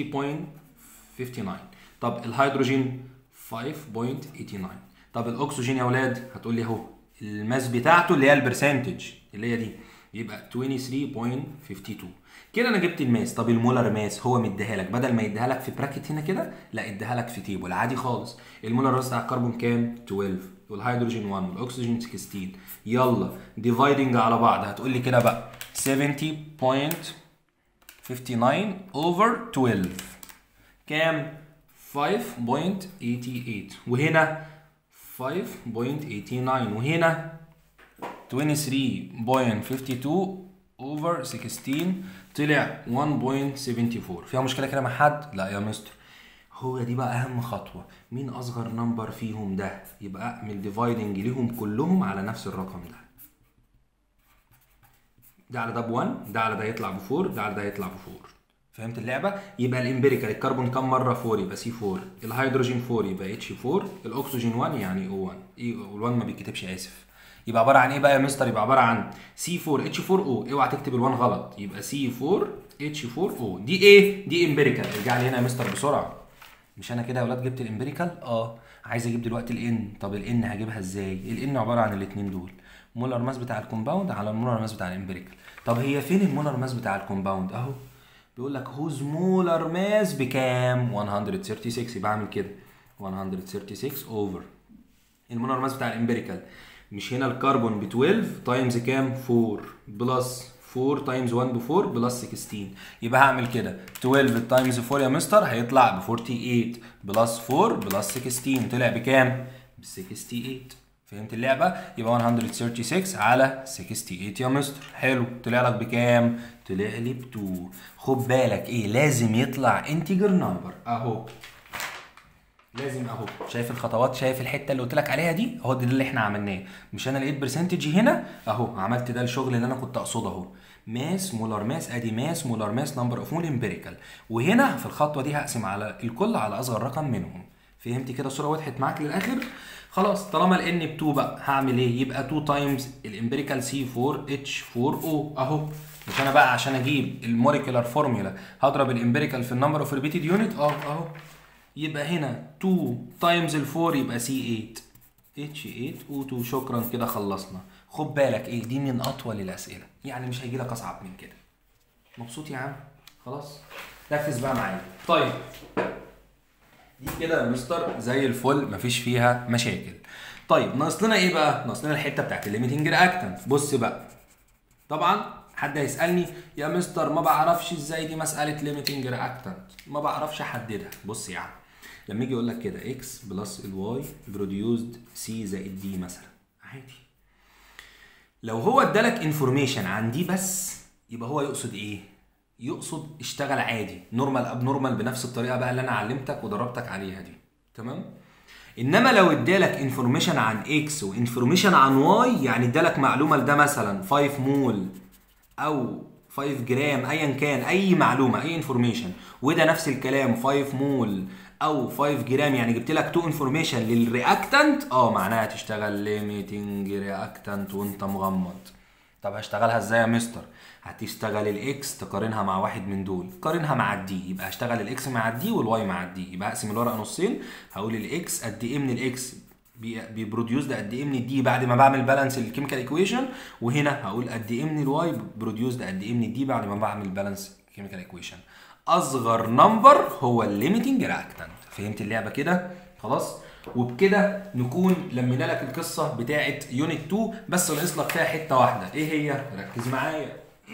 70.59 طب الهيدروجين 5.89 طب الاكسجين يا اولاد هتقول لي اهو الماس بتاعته اللي هي البرسنتج اللي هي دي يبقى 23.52 كده انا جبت الماس طب المولر ماس هو مديها لك بدل ما يديها لك في براكت هنا كده لا اديها لك في تيبل عادي خالص المولر ماس بتاع الكربون كام 12 والهيدروجين 1 والاكسجين 16 يلا ديفايدنج على بعض هتقول لي كده بقى 70.59 اوفر 12 كام 5.88 وهنا 5.89 وهنا 23.52 اوفر 16 طلع 1.74 فيها مشكله كده مع حد لا يا مستر هو دي بقى اهم خطوه مين اصغر نمبر فيهم ده يبقى اعمل ديفايدنج ليهم كلهم على نفس الرقم ده ده على ده ب 1 ده على ده يطلع ب 4 ده على ده يطلع ب 4 فهمت اللعبه يبقى الامبيريكال الكربون كام مره 4 يبقى سي 4 الهيدروجين 4 يبقى اتش 4 الاكسجين 1 يعني او 1 اي ال1 ما بيتكتبش اسف يبقى عباره عن ايه بقى يا مستر يبقى عباره عن سي 4 اتش 4 او اوعى تكتب ال1 غلط يبقى سي 4 اتش 4 او دي ايه دي امبيريكال ارجع لي هنا يا مستر بسرعه مش انا كده يا اولاد جبت الامبيريكال اه عايز اجيب دلوقتي الان طب الان هجيبها ازاي الان عباره عن الاثنين دول مولر ماس بتاع الكومباوند على المولر ماس بتاع الامبيريكال طب هي فين المولر ماس بتاع الكومباوند اهو بيقول لك هوز مولر ماس بكام 136 يبقى اعمل كده 136 اوفر المولر ماس بتاع الامبيريكال مش هنا الكربون ب 12 تايمز كام 4 بلس 4 تايمز 1 ب 4 بلس 16 يبقى هعمل كده 12 تايمز 4 يا مستر هيطلع ب 48 بلس 4 بلس 16 طلع بكام؟ ب 68 فهمت اللعبه؟ يبقى 136 على 68 يا مستر حلو طلع لك بكام؟ طلع لي ب 2 خد بالك ايه لازم يطلع انتجر نمبر اهو لازم اهو شايف الخطوات شايف الحته اللي قلت لك عليها دي اهو ده اللي احنا عملناه مش انا لقيت برسنتج هنا اهو عملت ده الشغل اللي انا كنت اقصده اهو ماس مولار ماس ادي ماس مولار ماس نمبر اوف مول امبيريكال وهنا في الخطوه دي هقسم على الكل على اصغر رقم منهم فهمت كده الصوره وضحت معاك للاخر خلاص طالما ال n ب 2 بقى هعمل ايه يبقى 2 تايمز الامبيريكال سي 4 اتش 4 او اهو مش انا بقى عشان اجيب الموليكولار فورمولا هضرب الامبيريكال في النمبر اوف ريبيتد يونت اه اهو يبقى هنا 2 تايمز ال 4 يبقى سي 8 اتش 8 او 2 شكرا كده خلصنا خد بالك ايه دي من اطول الاسئله يعني مش هيجي لك اصعب من كده مبسوط يا عم خلاص ركز بقى معايا طيب دي كده يا مستر زي الفل مفيش فيها مشاكل طيب ناقص لنا ايه بقى ناقص لنا الحته بتاعت الليميتنج رياكتنت بص بقى طبعا حد هيسالني يا مستر ما بعرفش ازاي دي مساله ليميتنج رياكتنت ما بعرفش احددها بص يا عم لما يجي يقول لك كده اكس بلس الواي بروديوسد سي زائد دي مثلا عادي لو هو ادالك انفورميشن عن دي بس يبقى هو يقصد ايه يقصد اشتغل عادي نورمال اب نورمال بنفس الطريقه بقى اللي انا علمتك ودربتك عليها دي تمام انما لو ادالك انفورميشن عن اكس وانفورميشن عن واي يعني ادالك معلومه لده مثلا 5 مول او 5 جرام ايا كان اي معلومه اي انفورميشن وده نفس الكلام 5 مول او 5 جرام يعني جبت لك تو انفورميشن للرياكتنت اه معناها تشتغل ليميتنج رياكتنت وانت مغمض طب هشتغلها ازاي يا مستر هتشتغل الاكس تقارنها مع واحد من دول قارنها مع الدي يبقى هشتغل الاكس مع الدي والواي مع الدي يبقى هقسم الورقه نصين هقول الاكس قد ايه من الاكس بيبروديوس ده قد ايه من الدي بعد ما بعمل بالانس الكيميكال ايكويشن وهنا هقول قد ايه من الواي بروديوس ده قد ايه من الدي بعد ما بعمل بالانس الكيميكال ايكويشن اصغر نمبر هو الليميتنج رياكتنت فهمت اللعبه كده خلاص وبكده نكون لمينا لك القصه بتاعه يونت 2 بس ناقص لك فيها حته واحده ايه هي ركز معايا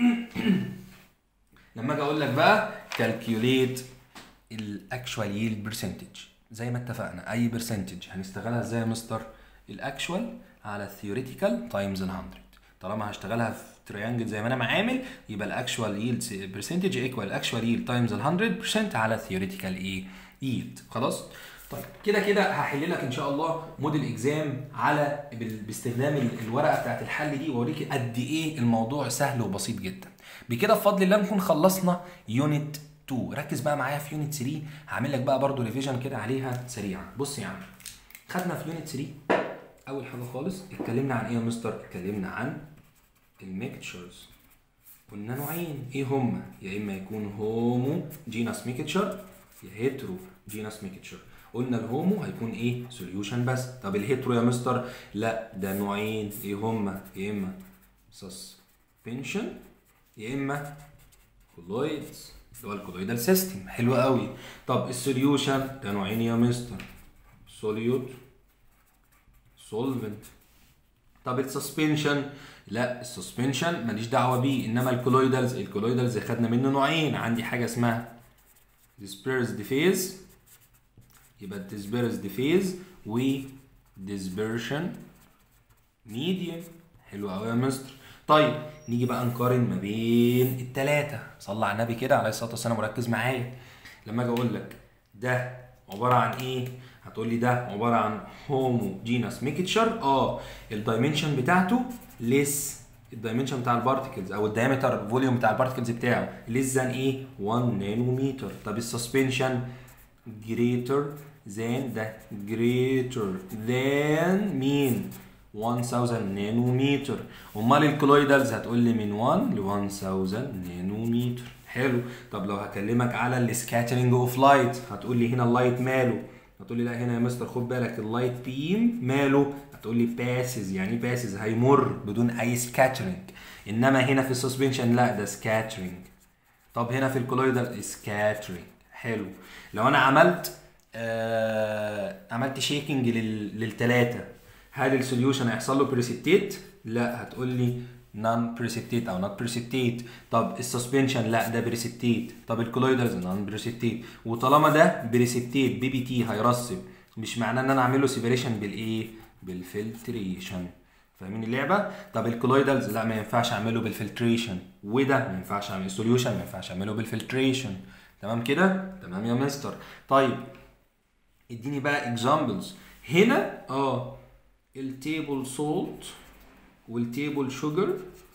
لما اجي اقول لك بقى كالكيوليت الاكشوال ييلد برسنتج زي ما اتفقنا اي برسنتج هنشتغلها ازاي يا مستر الاكشوال على الثيوريتيكال تايمز ال 100 طالما هشتغلها في تريانجل زي ما انا معامل يبقى الاكشوال ييلد برسنتج ايكوال الاكشوال ييلد تايمز ال 100% على الثيوريتيكال ايه ييلد خلاص طيب كده كده هحل لك ان شاء الله موديل اكزام على باستخدام الورقه بتاعت الحل دي واوريك قد ايه الموضوع سهل وبسيط جدا بكده بفضل الله نكون خلصنا يونت 2 ركز بقى معايا في يونت 3 هعمل لك بقى برضو ريفيجن كده عليها سريعا بص يا عم خدنا في يونت 3 اول حاجه خالص اتكلمنا عن ايه يا مستر اتكلمنا عن الميكتشرز قلنا نوعين ايه هما يا اما يكون هومو جينس ميكتشر يا هيترو جينس ميكتشر قلنا الهومو هيكون ايه سوليوشن بس طب الهيترو يا مستر لا ده نوعين ايه هما يا اما سسبنشن يا اما كولويدز اللي هو الكولويدال سيستم حلو قوي طب السوليوشن ده نوعين يا مستر سوليوت سولفنت طب السسبنشن لا السسبنشن ماليش دعوه بيه انما الكولويدالز الكولويدالز خدنا منه نوعين عندي حاجه اسمها dispersed phase يبقى dispersed phase و dispersion medium حلو قوي يا مستر طيب نيجي بقى نقارن ما بين التلاتة صلى على النبي كده عليه الصلاه والسلام وركز معايا لما اجي اقول لك ده عباره عن ايه هتقول لي ده عباره عن هوموجينس ميكتشر اه الدايمنشن بتاعته ليس الدايمنشن بتاع البارتكلز او الدايمتر فوليوم بتاع البارتكلز بتاعه ليس ذان ايه 1 نانومتر طب السسبنشن greater than ده greater than مين 1000 نانومتر امال الكلويدالز هتقول لي من 1 ل 1000 نانومتر حلو طب لو هكلمك على السكاترنج اوف لايت هتقول لي هنا اللايت ماله هتقول لي لا هنا يا مستر خد بالك اللايت بيم ماله هتقول لي باسز يعني باسز هيمر بدون اي سكاترنج انما هنا في السسبنشن لا ده سكاترنج طب هنا في الكولويدال سكاترنج حلو لو انا عملت آه عملت شيكنج لل... للتلاتة هل السوليوشن هيحصل له بريسيبتيت لا هتقول لي نون بريسيبتيت او نوت بريسيبتيت طب السسبنشن لا ده بريسيبتيت طب الكولويدالز نون بريسيبتيت وطالما ده بريسيبتيت بي بي تي هيرسب مش معناه ان انا اعمل له سيبريشن بالايه بالفلتريشن فاهمين اللعبه طب الكولويدالز لا ما ينفعش اعمله بالفلتريشن وده ما ينفعش اعمل السوليوشن ما ينفعش اعمله بالفلتريشن تمام كده تمام يا مستر طيب اديني بقى اكزامبلز هنا اه التيبل سولت والتيبل شوجر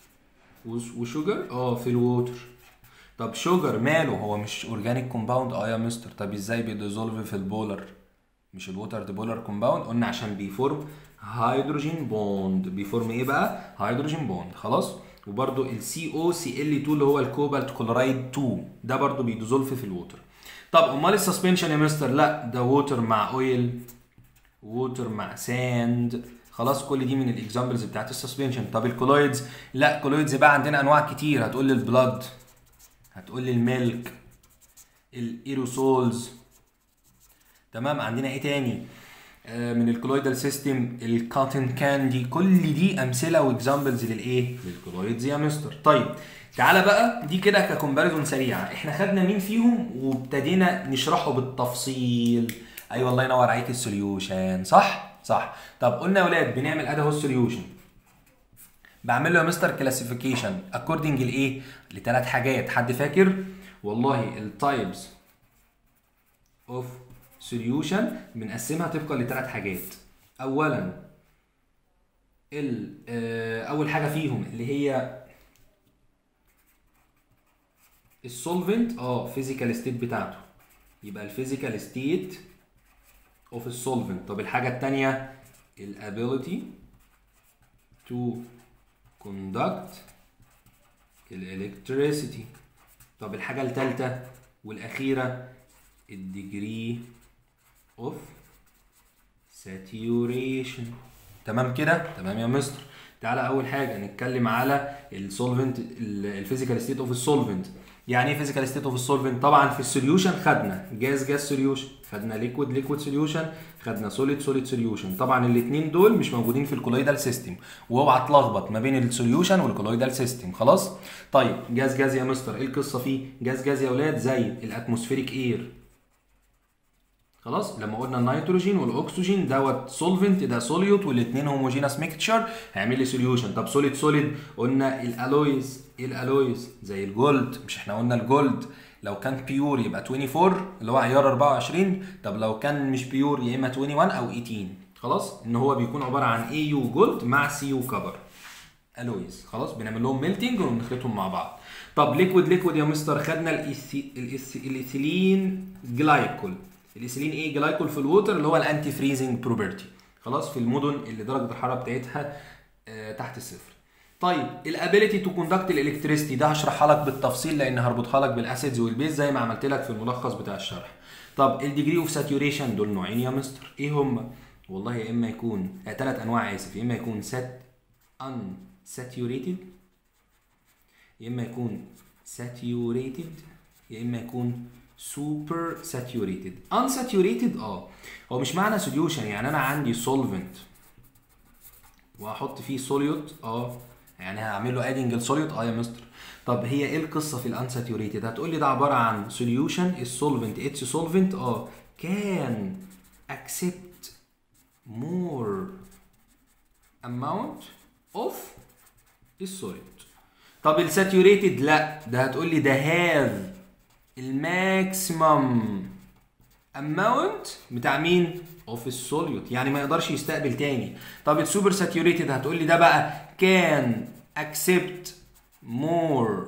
وشوجر اه في الووتر طب شوجر ماله هو مش اورجانيك كومباوند اه يا مستر طب ازاي بيديزولف في البولر مش الووتر ديبولار كومباوند قلنا عشان بيفورم هيدروجين بوند بيفورم ايه بقى هيدروجين بوند خلاص وبرده السي او سي ال 2 اللي هو الكوبالت كلورايد 2 ده برده بيديزولف في الووتر طب امال السسبنشن يا مستر لا ده ووتر مع اويل ووتر مع ساند خلاص كل دي من الاكزامبلز بتاعت السسبنشن طب الكولويدز لا كولويدز بقى عندنا انواع كتير هتقول لي البلاد هتقول لي الميلك الايروسولز تمام عندنا ايه تاني آه من الكولويدال سيستم الكاتن كاندي كل دي امثله واكزامبلز للايه للكولويدز يا مستر طيب تعالى بقى دي كده ككومباريزون سريعه احنا خدنا مين فيهم وابتدينا نشرحه بالتفصيل اي أيوة الله ينور عليك السوليوشن صح صح طب قلنا يا ولاد بنعمل ادي اهو السوليوشن بعمل له يا مستر كلاسيفيكيشن اكوردنج لايه لثلاث حاجات حد فاكر والله التايبس اوف سوليوشن بنقسمها طبقا لثلاث حاجات اولا ال اول حاجه فيهم اللي هي السولفنت اه فيزيكال ستيت بتاعته يبقى الفيزيكال ستيت اوف السولفنت طب الحاجه الثانيه الابيليتي تو conduct الالكتريسيتي طب الحاجه الثالثه والاخيره الديجري اوف saturation تمام كده تمام يا مستر تعالى اول حاجه نتكلم على السولفنت الفيزيكال ستيت اوف السولفنت يعني ايه فيزيكال ستيت اوف السولفنت طبعا في السوليوشن خدنا جاز جاز سوليوشن خدنا ليكويد ليكويد سوليوشن خدنا سوليد سوليد سوليوشن طبعا الاثنين دول مش موجودين في الكولويدال سيستم واوعى تلخبط ما بين السوليوشن والكولويدال سيستم خلاص طيب جاز جاز يا مستر ايه القصه فيه جاز جاز يا اولاد زي الاتموسفيريك اير خلاص لما قلنا النيتروجين والاكسجين دوت سولفنت ده سوليوت والاثنين هوموجينس ميكتشر هيعمل لي سوليوشن طب سوليد سوليد قلنا الالويز ايه الالويز زي الجولد مش احنا قلنا الجولد لو كان بيور يبقى 24 اللي هو عيار 24 طب لو كان مش بيور يا اما 21 او 18 خلاص ان هو بيكون عباره عن اي يو جولد مع سي يو كبر الويز خلاص بنعمل لهم ميلتنج وبنخلطهم مع بعض طب ليكويد ليكويد يا مستر خدنا الايثيلين جلايكول الايثيلين ايه جلايكول في الووتر اللي هو الانتي فريزنج بروبرتي خلاص في المدن اللي درجه الحراره بتاعتها آه تحت الصفر طيب الابيليتي تو كوندكت الالكتريستي ده هشرحها لك بالتفصيل لان هربطها لك بالاسيدز والبيز زي ما عملت لك في الملخص بتاع الشرح طب الديجري اوف ساتوريشن دول نوعين يا مستر ايه هم والله يا اما يكون ثلاث آه انواع اسف يا اما يكون سات ان ساتوريتد يا اما يكون ساتوريتد يا اما يكون سوبر ساتوريتد unsaturated اه هو مش معنى سوليوشن يعني انا عندي سولفنت وهحط فيه سوليوت اه يعني هعمل له ادنج السوليوت اه يا مستر طب هي ايه القصه في الانساتوريتد هتقول لي ده عباره عن سوليوشن السولفنت اتس سولفنت اه كان accept more amount of السوليد طب الساتوريتد لا ده هتقول لي ده هاف الماكسيمم اماونت بتاع مين؟ اوف السوليوت يعني ما يقدرش يستقبل تاني طب السوبر ساتوريتد هتقول لي ده بقى كان اكسبت مور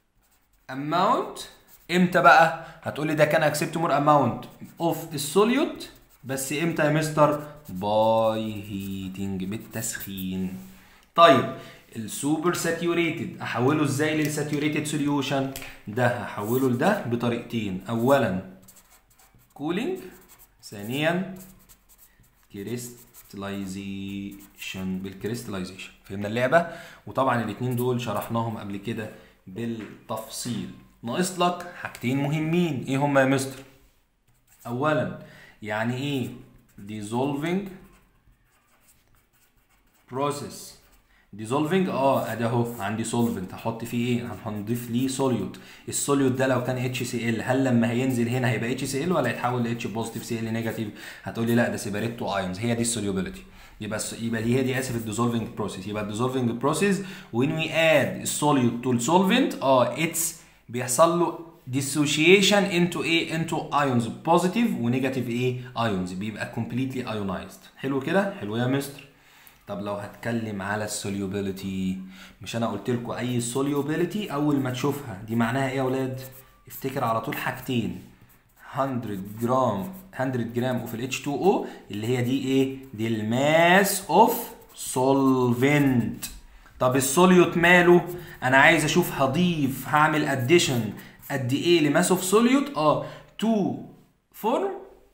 اماونت امتى بقى؟ هتقول لي ده كان اكسبت مور اماونت اوف السوليوت بس امتى يا مستر؟ باي هيتنج بالتسخين طيب السوبر ساتيوريتد احوله ازاي للساتيوريتد سوليوشن ده هحوله لده بطريقتين اولا كولينج ثانيا كريستلايزيشن بالكريستلايزيشن فهمنا اللعبه وطبعا الاثنين دول شرحناهم قبل كده بالتفصيل ناقص لك حاجتين مهمين ايه هما يا مستر اولا يعني ايه dissolving process ديزولفنج اه ادي اهو عندي سولفنت هحط فيه ايه هنضيف ليه سوليوت السوليوت ده لو كان اتش سي ال هل لما هينزل هنا هيبقى اتش سي ال ولا هيتحول ل اتش بوزيتيف سي ال نيجاتيف هتقول لي لا ده سيبريت تو ايونز هي دي السوليوبيليتي يبقى يبقى دي هي دي اسف الديزولفنج بروسيس يبقى الديزولفنج بروسيس وين وي اد السوليوت تو السولفنت اه اتس بيحصل له dissociation into ايه into ions positive ونيجاتيف ايه ions بيبقى completely ionized حلو كده حلو يا مستر طب لو هتكلم على السوليوبيليتي مش انا قلت لكم اي سوليوبيليتي اول ما تشوفها دي معناها ايه يا اولاد افتكر على طول حاجتين 100 جرام 100 جرام اوف ال H2O اللي هي دي ايه؟ دي الماس اوف سولفنت طب السوليوت ماله؟ انا عايز اشوف هضيف هعمل اديشن قد ايه لماس اوف سوليوت؟ اه 2 فورم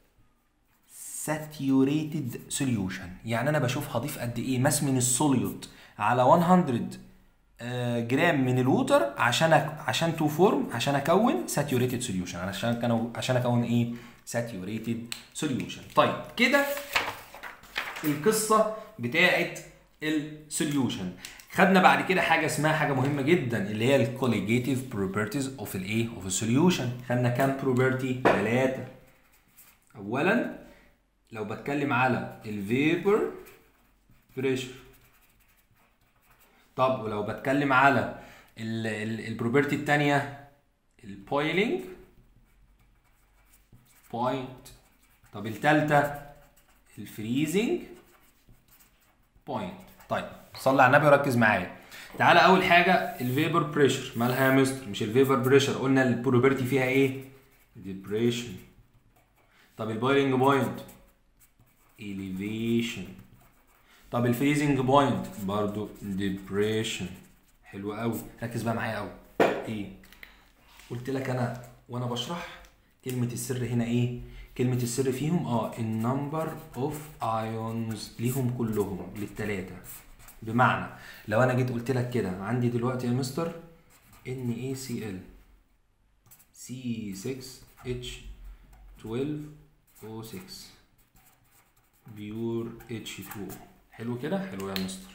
saturated solution يعني انا بشوف هضيف قد ايه ماس من السوليوت على 100 آه، جرام من الووتر عشان أك... عشان تو فورم عشان اكون ساتيوريتد سوليوشن عشان كانوا عشان اكون ايه ساتيوريتد سوليوشن طيب كده القصه بتاعه السوليوشن خدنا بعد كده حاجه اسمها حاجه مهمه جدا اللي هي الكوليجيتيف بروبرتيز اوف الايه اوف السوليوشن خدنا كام بروبرتي ثلاثه اولا لو بتكلم على الفيبر بريشر طب ولو بتكلم على البروبرتي الثانيه البويلينج بوينت طب الثالثه الفريزنج بوينت طيب صلي على النبي وركز معايا تعالى اول حاجه الفيبر بريشر مالها يا مستر مش الفيبر بريشر قلنا البروبرتي فيها ايه ديبريشن طب البويلينج بوينت elevation طب الفريزنج بوينت برضو depression حلو قوي ركز بقى معايا قوي ايه قلت لك انا وانا بشرح كلمة السر هنا ايه كلمة السر فيهم اه النمبر اوف ايونز ليهم كلهم للتلاتة بمعنى لو انا جيت قلت لك كده عندي دلوقتي يا مستر ان اي سي ال سي 6 اتش 12 او 6 بيور اتش 2 حلو كده حلو يا مستر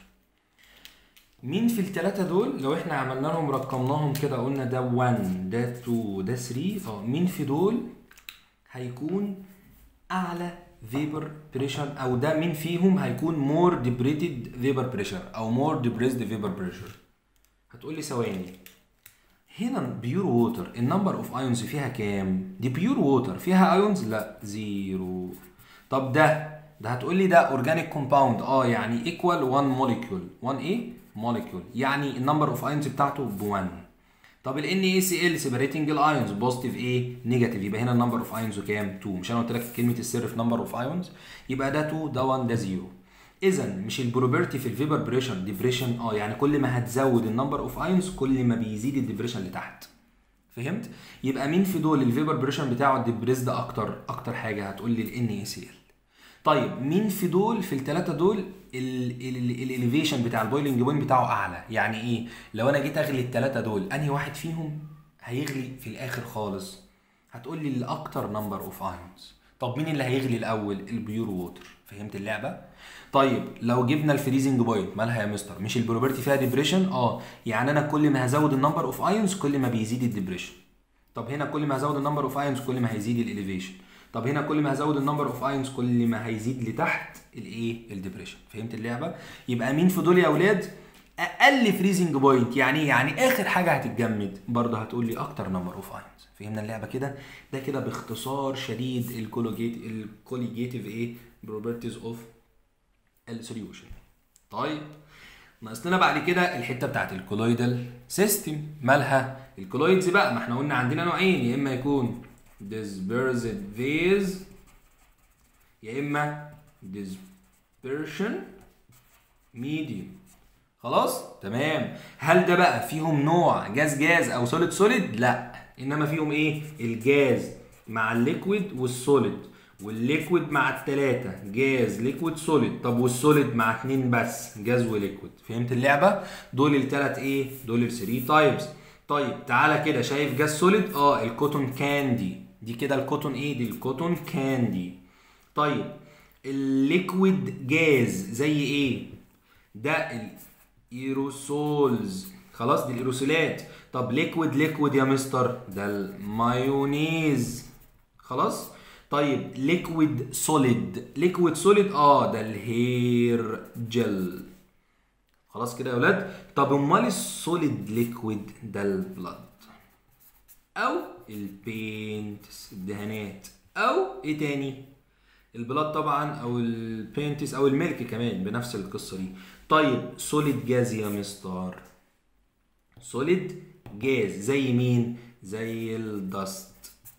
مين في التلاتة دول لو احنا عملنا لهم رقمناهم كده قلنا ده 1 ده 2 ده 3 اه مين في دول هيكون اعلى فيبر بريشر او ده مين فيهم هيكون مور ديبريتد فيبر بريشر او مور ديبريسد فيبر بريشر هتقول لي ثواني هنا بيور ووتر النمبر اوف ايونز فيها كام دي بيور ووتر فيها ايونز لا زيرو طب ده ده هتقول لي ده اورجانيك كومباوند اه يعني ايكوال 1 موليكيول 1 ايه موليكيول يعني النمبر اوف ايونز بتاعته ب 1 طب ال NaCl سيبريتنج الايونز بوزيتيف ايه نيجاتيف يبقى هنا النمبر اوف ايونز كام 2 مش انا قلت لك كلمه السر في نمبر اوف ايونز يبقى ده 2 ده 1 ده 0 اذا مش البروبرتي في الفيبر بريشر ديبريشن اه يعني كل ما هتزود النمبر اوف ايونز كل ما بيزيد الديبريشن لتحت فهمت يبقى مين في دول الفيبر بريشر بتاعه الديبريس ده اكتر اكتر حاجه هتقول لي ال NaCl طيب مين في دول في الثلاثه دول الاليفيشن بتاع البويلنج بوينت بتاعه اعلى يعني ايه لو انا جيت اغلي الثلاثه دول انهي واحد فيهم هيغلي في الاخر خالص هتقول لي الاكتر نمبر اوف ايونز طب مين اللي هيغلي الاول البيور ووتر فهمت اللعبه طيب لو جبنا الفريزنج بوينت مالها يا مستر مش البروبرتي فيها ديبريشن اه يعني انا كل ما هزود النمبر اوف ايونز كل ما بيزيد الديبريشن طب هنا كل ما هزود النمبر اوف ايونز كل ما هيزيد الاليفيشن طب هنا كل ما هزود النمبر اوف ايونز كل ما هيزيد لتحت الايه الديبريشن فهمت اللعبه يبقى مين في دول يا اولاد اقل فريزنج بوينت يعني ايه يعني اخر حاجه هتتجمد برضه هتقول لي اكتر نمبر اوف ايونز فهمنا اللعبه كده ده كده باختصار شديد الكولوجيت الكوليجيتيف ايه بروبرتيز اوف السوليوشن طيب ناقص لنا بعد كده الحته بتاعت الكولويدال سيستم مالها الكولويدز بقى ما احنا قلنا عندنا نوعين يا اما يكون dispersed phase يا اما dispersion medium خلاص تمام هل ده بقى فيهم نوع جاز جاز او سوليد سوليد لا انما فيهم ايه الجاز مع الليكويد والسوليد والليكويد مع التلاتة جاز ليكويد سوليد طب والسوليد مع اتنين بس جاز وليكويد فهمت اللعبة دول التلات ايه دول الثري تايبس طيب تعالى كده شايف جاز سوليد اه الكوتون كاندي دي كده الكوتون ايه دي الكوتون كاندي طيب الليكويد جاز زي ايه ده الايروسولز خلاص دي الايروسولات طب ليكويد ليكويد يا مستر ده المايونيز خلاص طيب ليكويد سوليد ليكويد سوليد اه ده الهير جل خلاص كده يا ولاد طب امال السوليد ليكويد ده البلد او البينتس الدهانات او ايه تاني البلاد طبعا او البينتس او الملك كمان بنفس القصه دي طيب سوليد جاز يا مستر سوليد جاز زي مين زي الدست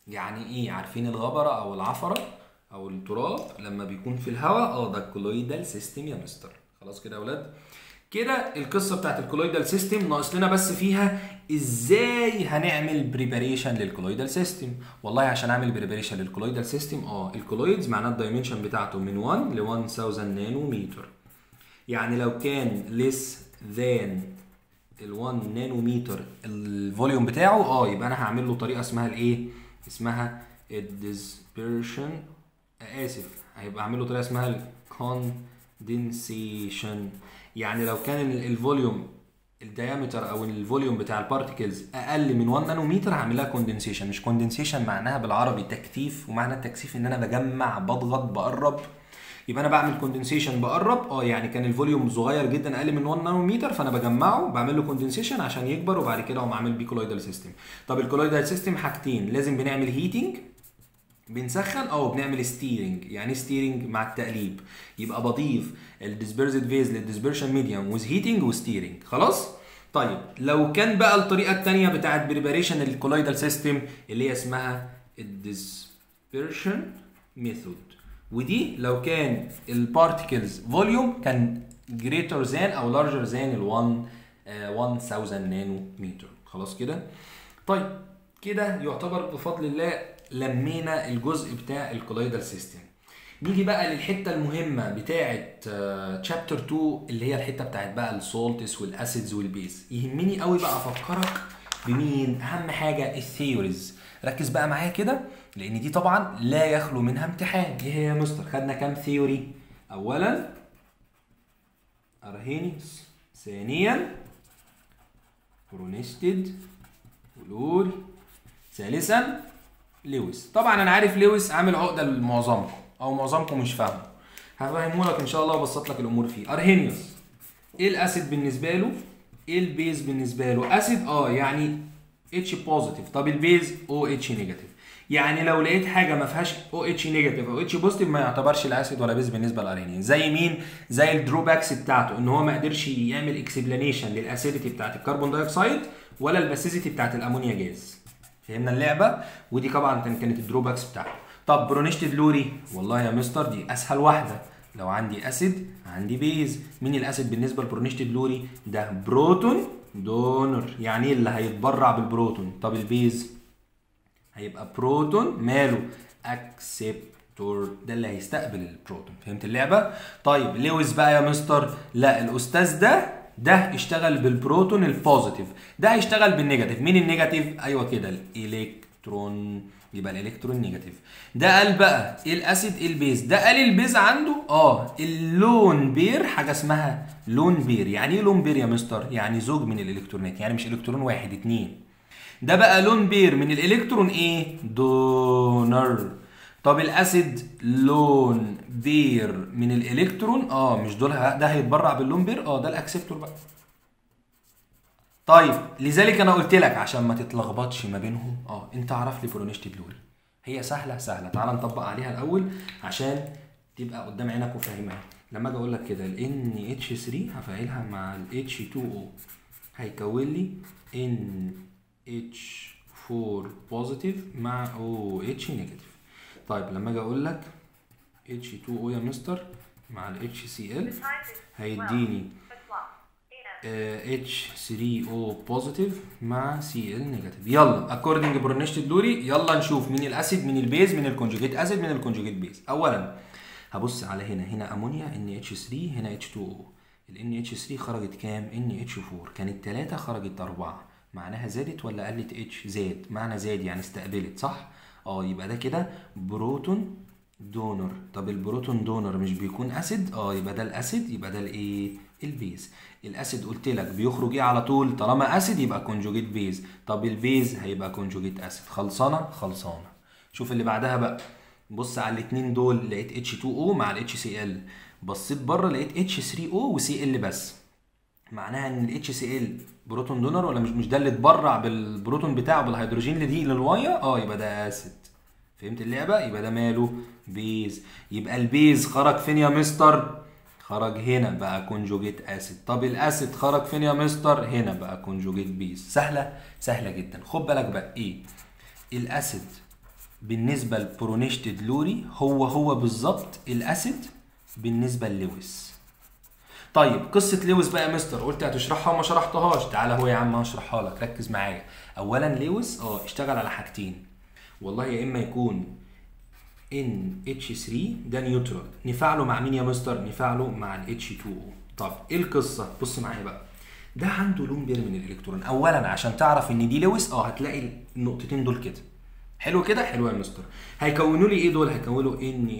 يعني ايه عارفين الغبره او العفره او التراب لما بيكون في الهواء اه ده الكولويدال سيستم يا مستر خلاص كده يا اولاد كده القصه بتاعت الكولويدال سيستم ناقص لنا بس فيها ازاي هنعمل بريباريشن للكولويدال سيستم والله عشان اعمل بريباريشن للكولويدال سيستم اه الكولويدز معناه الدايمنشن بتاعته من 1 ل 1000 نانومتر يعني لو كان less than ال 1 نانومتر الفوليوم بتاعه اه يبقى انا هعمل له طريقه اسمها الايه اسمها الديسبرشن اسف هيبقى اعمل له طريقه اسمها الكوندنسيشن يعني لو كان ال- الفوليوم الديامتر او الفوليوم بتاع البارتكلز اقل من 1 نانومتر هعمل لها كوندنسيشن مش كوندنسيشن معناها بالعربي تكثيف ومعنى التكثيف ان انا بجمع بضغط بقرب يبقى انا بعمل كوندنسيشن بقرب اه يعني كان الفوليوم صغير جدا اقل من 1 نانومتر فانا بجمعه بعمل له كوندنسيشن عشان يكبر وبعد كده اقوم عامل بيه كولويدال سيستم طب الكولويدال سيستم حاجتين لازم بنعمل هيتنج بنسخن او بنعمل ستيرنج يعني ستيرنج مع التقليب يبقى بضيف الديسبيرزد فيز للديسبرشن ميديوم ويز هيتنج وستيرنج خلاص طيب لو كان بقى الطريقه الثانيه بتاعت بريباريشن الكولويدال سيستم اللي هي اسمها الديسبرشن ميثود ودي لو كان البارتكلز فوليوم كان greater than او larger than ال 1 آه، 1000 نانو متر خلاص كده طيب كده يعتبر بفضل الله لمينا الجزء بتاع الكولويدال سيستم نيجي بقى للحته المهمه بتاعه تشابتر 2 اللي هي الحته بتاعت بقى السولتس والاسيدز والبيز يهمني قوي بقى افكرك بمين اهم حاجه الثيوريز ركز بقى معايا كده لان دي طبعا لا يخلو منها امتحان ايه هي يا مستر خدنا كام ثيوري اولا ارهينيوس ثانيا برونستد ولول ثالثا لويس طبعا انا عارف لويس عامل عقده لمعظمكم او معظمكم مش فاهمه هفهمه لك ان شاء الله وابسط لك الامور فيه ارهينيوس ايه الاسيد بالنسبه له ايه البيز بالنسبه له اسيد اه يعني اتش بوزيتيف طب البيز او اتش نيجاتيف يعني لو لقيت حاجه ما فيهاش او اتش نيجاتيف او اتش بوزيتيف ما يعتبرش الاسيد ولا بيز بالنسبه للارينين زي مين زي الدروباكس بتاعته ان هو ما قدرش يعمل اكسبلانيشن للاسيديتي بتاعت الكربون دايوكسيد ولا الباسيزيتي بتاعت الامونيا جاز فهمنا اللعبه ودي طبعا كان- كانت الدروباكس بتاعته طب برونشتد لوري والله يا مستر دي اسهل واحده لو عندي اسيد عندي بيز مين الاسيد بالنسبه لبرونشتد لوري ده بروتون دونر يعني ايه اللي هيتبرع بالبروتون طب البيز هيبقى بروتون ماله اكسبتور ده اللي هيستقبل البروتون فهمت اللعبه طيب لويس بقى يا مستر لا الاستاذ ده ده اشتغل بالبروتون البوزيتيف ده هيشتغل بالنيجاتيف مين النيجاتيف ايوه كده الالكترون يبقى الالكترون نيجاتيف ده قال بقى ايه الاسيد ايه البيز ده قال البيز عنده اه اللون بير حاجه اسمها لون بير يعني ايه لون بير يا مستر يعني زوج من الالكترونات يعني مش الكترون واحد اتنين ده بقى لون بير من الالكترون ايه دونر طب الاسيد لون بير من الالكترون اه مش دول ه- ده هيتبرع باللون بير اه ده الاكسبتور بقى طيب لذلك انا قلت لك عشان ما تتلخبطش ما بينهم اه انت عرف لي برونشتي لوري هي سهله سهله تعال نطبق عليها الاول عشان تبقى قدام عينك وفاهمها لما اجي اقول لك كده ال NH3 هفعلها مع ال H2O هيكون لي NH4 بوزيتيف مع OH نيجاتيف طيب لما اجي اقول لك H2O يا مستر مع ال HCl هيديني H3O بوزيتيف مع Cl نيجاتيف يلا اكوردنج برونشت الدوري يلا نشوف مين الاسيد مين البيز مين الكونجوجيت اسيد مين الكونجوجيت بيز اولا هبص على هنا هنا امونيا NH3 هنا H2O ال NH3 خرجت كام NH4 كانت 3 خرجت 4 معناها زادت ولا قلت H زاد معنى زاد يعني استقبلت صح اه يبقى ده كده بروتون دونر طب البروتون دونر مش بيكون اسيد اه يبقى ده الاسيد يبقى ده الايه البيز الاسيد قلت لك بيخرج ايه على طول طالما اسيد يبقى كونجوجيت بيز طب البيز هيبقى كونجوجيت اسيد خلصانه خلصانه شوف اللي بعدها بقى بص على الاثنين دول لقيت H2O مع ال HCl بصيت بره لقيت H3O و Cl بس معناها ان ال HCl بروتون دونر ولا مش مش ده اللي اتبرع بالبروتون بتاعه بالهيدروجين اللي دي للميه اه يبقى ده اسيد فهمت اللعبه يبقى ده ماله بيز يبقى البيز خرج فين يا مستر خرج هنا بقى كونجوجيت اسيد طب الاسيد خرج فين يا مستر هنا بقى كونجوجيت بيز سهله سهله جدا خد بالك بقى ايه الاسيد بالنسبه لبرونشتد لوري هو هو بالظبط الاسيد بالنسبه للويس طيب قصه لويس بقى يا مستر قلت هتشرحها وما شرحتهاش تعالى هو يا عم هشرحها لك ركز معايا اولا لويس اه اشتغل على حاجتين والله يا اما يكون NH3 ده نيوترال نفعله مع مين يا مستر نفعله مع ال H2O طب ايه القصه بص معايا بقى ده عنده لون بير من الالكترون اولا عشان تعرف ان دي لويس اه هتلاقي النقطتين دول كده حلو كده حلو يا مستر هيكونوا لي ايه دول هيكونوا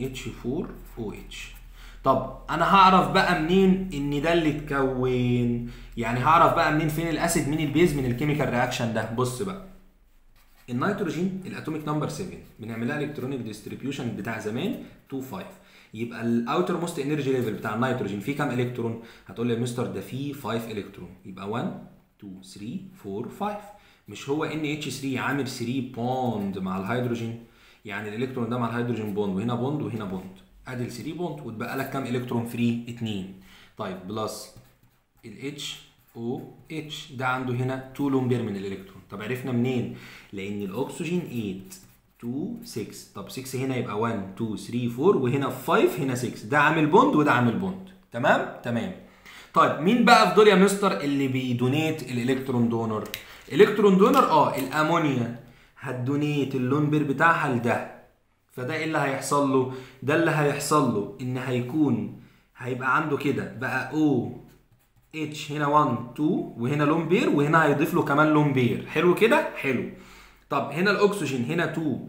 NH4OH طب انا هعرف بقى منين ان ده اللي اتكون يعني هعرف بقى منين فين الاسيد مين البيز من الكيميكال رياكشن ده بص بقى النيتروجين الاتوميك نمبر 7 بنعمل لها الكترونيك ديستريبيوشن بتاع زمان 2 5 يبقى الاوتر موست انرجي ليفل بتاع النيتروجين فيه كام الكترون هتقول لي يا مستر ده فيه 5 الكترون يبقى 1 2 3 4 5 مش هو ان اتش 3 عامل 3 بوند مع الهيدروجين يعني الالكترون ده مع الهيدروجين بوند وهنا بوند وهنا بوند ادي ال 3 بوند واتبقى لك كام الكترون فري 2 طيب بلس الاتش او اتش ده عنده هنا 2 لون بير من الالكترون طب عرفنا منين لان الاكسجين 8 2 6 طب 6 هنا يبقى 1 2 3 4 وهنا 5 هنا 6 ده عامل بوند وده عامل بوند تمام تمام طيب مين بقى في دول يا مستر اللي بيدونيت الالكترون دونر الكترون دونر اه الامونيا هتدونيت اللون بير بتاعها لده فده ايه اللي هيحصل له ده اللي هيحصل له ان هيكون هيبقى عنده كده بقى او اتش هنا 1 2 وهنا لون بير وهنا هيضيف له كمان لون بير حلو كده حلو طب هنا الاكسجين هنا 2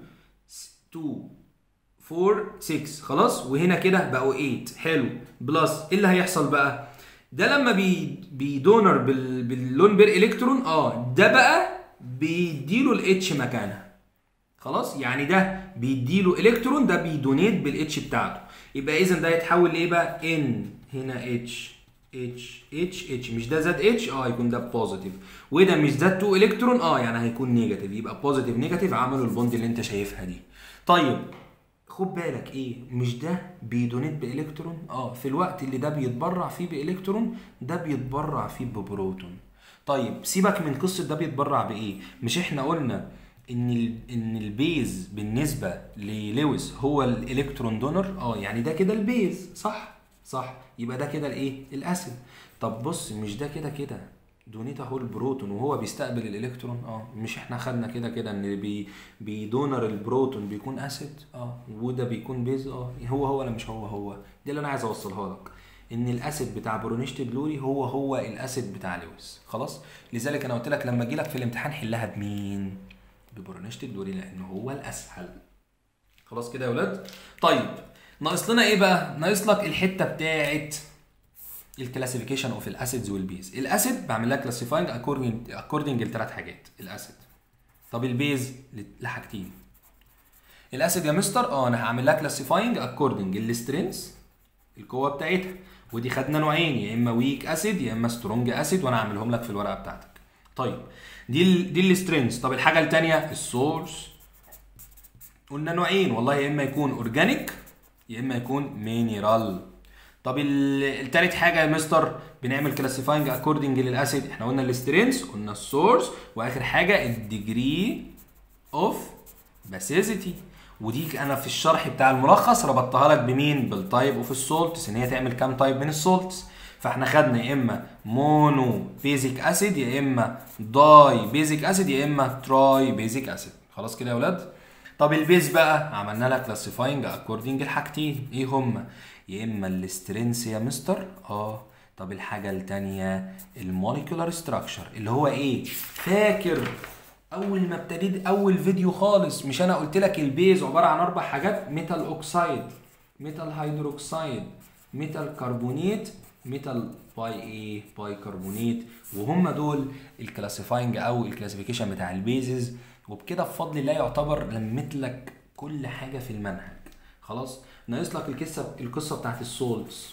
2 4 6 خلاص وهنا كده بقوا 8 حلو بلس ايه اللي هيحصل بقى ده لما بي بيدونر بال باللون بير الكترون اه ده بقى بيديله الاتش مكانها خلاص يعني ده بيديله الكترون ده بيدونيت بالاتش بتاعته يبقى اذا ده يتحول لايه بقى ان هنا اتش اتش اتش اتش مش ده زاد اتش اه يكون ده بوزيتيف وده مش زاد 2 الكترون اه يعني هيكون نيجاتيف يبقى بوزيتيف نيجاتيف عملوا البوند اللي انت شايفها دي طيب خد بالك ايه مش ده بيدونيت بالكترون اه في الوقت اللي ده بيتبرع فيه بالكترون ده بيتبرع فيه ببروتون طيب سيبك من قصه ده بيتبرع بايه مش احنا قلنا ان ال ان البيز بالنسبه للويس هو الالكترون دونر اه يعني ده كده البيز صح صح يبقى ده كده الايه الاسيد طب بص مش ده كده كده دونيت اهو البروتون وهو بيستقبل الالكترون اه مش احنا خدنا كده كده ان بي بيدونر البروتون بيكون اسيد اه وده بيكون بيز اه هو هو ولا مش هو هو دي اللي انا عايز اوصلها لك ان الاسيد بتاع برونشتد لوري هو هو الاسيد بتاع لويس خلاص لذلك انا قلت لك لما اجي لك في الامتحان حلها بمين ببرونشتد لوري لان هو الاسهل خلاص كده يا ولاد طيب ناقص لنا ايه بقى ناقص لك الحته بتاعت الكلاسيفيكيشن اوف الاسيدز والبيز الاسيد بعمل لها كلاسيفاينج اكوردنج اكوردنج لثلاث حاجات الاسيد طب البيز لحاجتين الاسيد يا مستر اه انا هعمل لها كلاسيفاينج اكوردنج للسترينث القوه بتاعتها ودي خدنا نوعين يا اما ويك اسيد يا اما سترونج اسيد وانا هعملهم لك في الورقه بتاعتك طيب دي ال دي السترينث طب الحاجه الثانيه السورس قلنا نوعين والله يا اما يكون اورجانيك يا اما يكون مينيرال طب التالت حاجه يا مستر بنعمل كلاسيفاينج اكوردنج للاسيد احنا قلنا السترينث قلنا السورس واخر حاجه الديجري اوف باسيزيتي ودي انا في الشرح بتاع الملخص ربطتها لك بمين بالتايب اوف السولتس ان هي تعمل كام تايب من السولتس فاحنا خدنا يا اما مونو بيزك اسيد يا اما داي بيزك اسيد يا اما تراي بيزك اسيد خلاص كده يا ولاد طب البيز بقى عملنا لها كلاسيفاينج اكوردنج لحاجتين ايه هما يا اما السترينث يا مستر اه طب الحاجه الثانيه الموليكولار ستراكشر اللي هو ايه فاكر اول ما ابتديت اول فيديو خالص مش انا قلت لك البيز عباره عن اربع حاجات ميتال اوكسايد ميتال هيدروكسايد ميتال كربونيت ميتال باي ايه باي كربونيت وهم دول الكلاسيفاينج او الكلاسيفيكيشن بتاع البيزز وبكده بفضل الله يعتبر لميت لك كل حاجه في المنهج خلاص ناقص لك القصه القصه بتاعت السولتس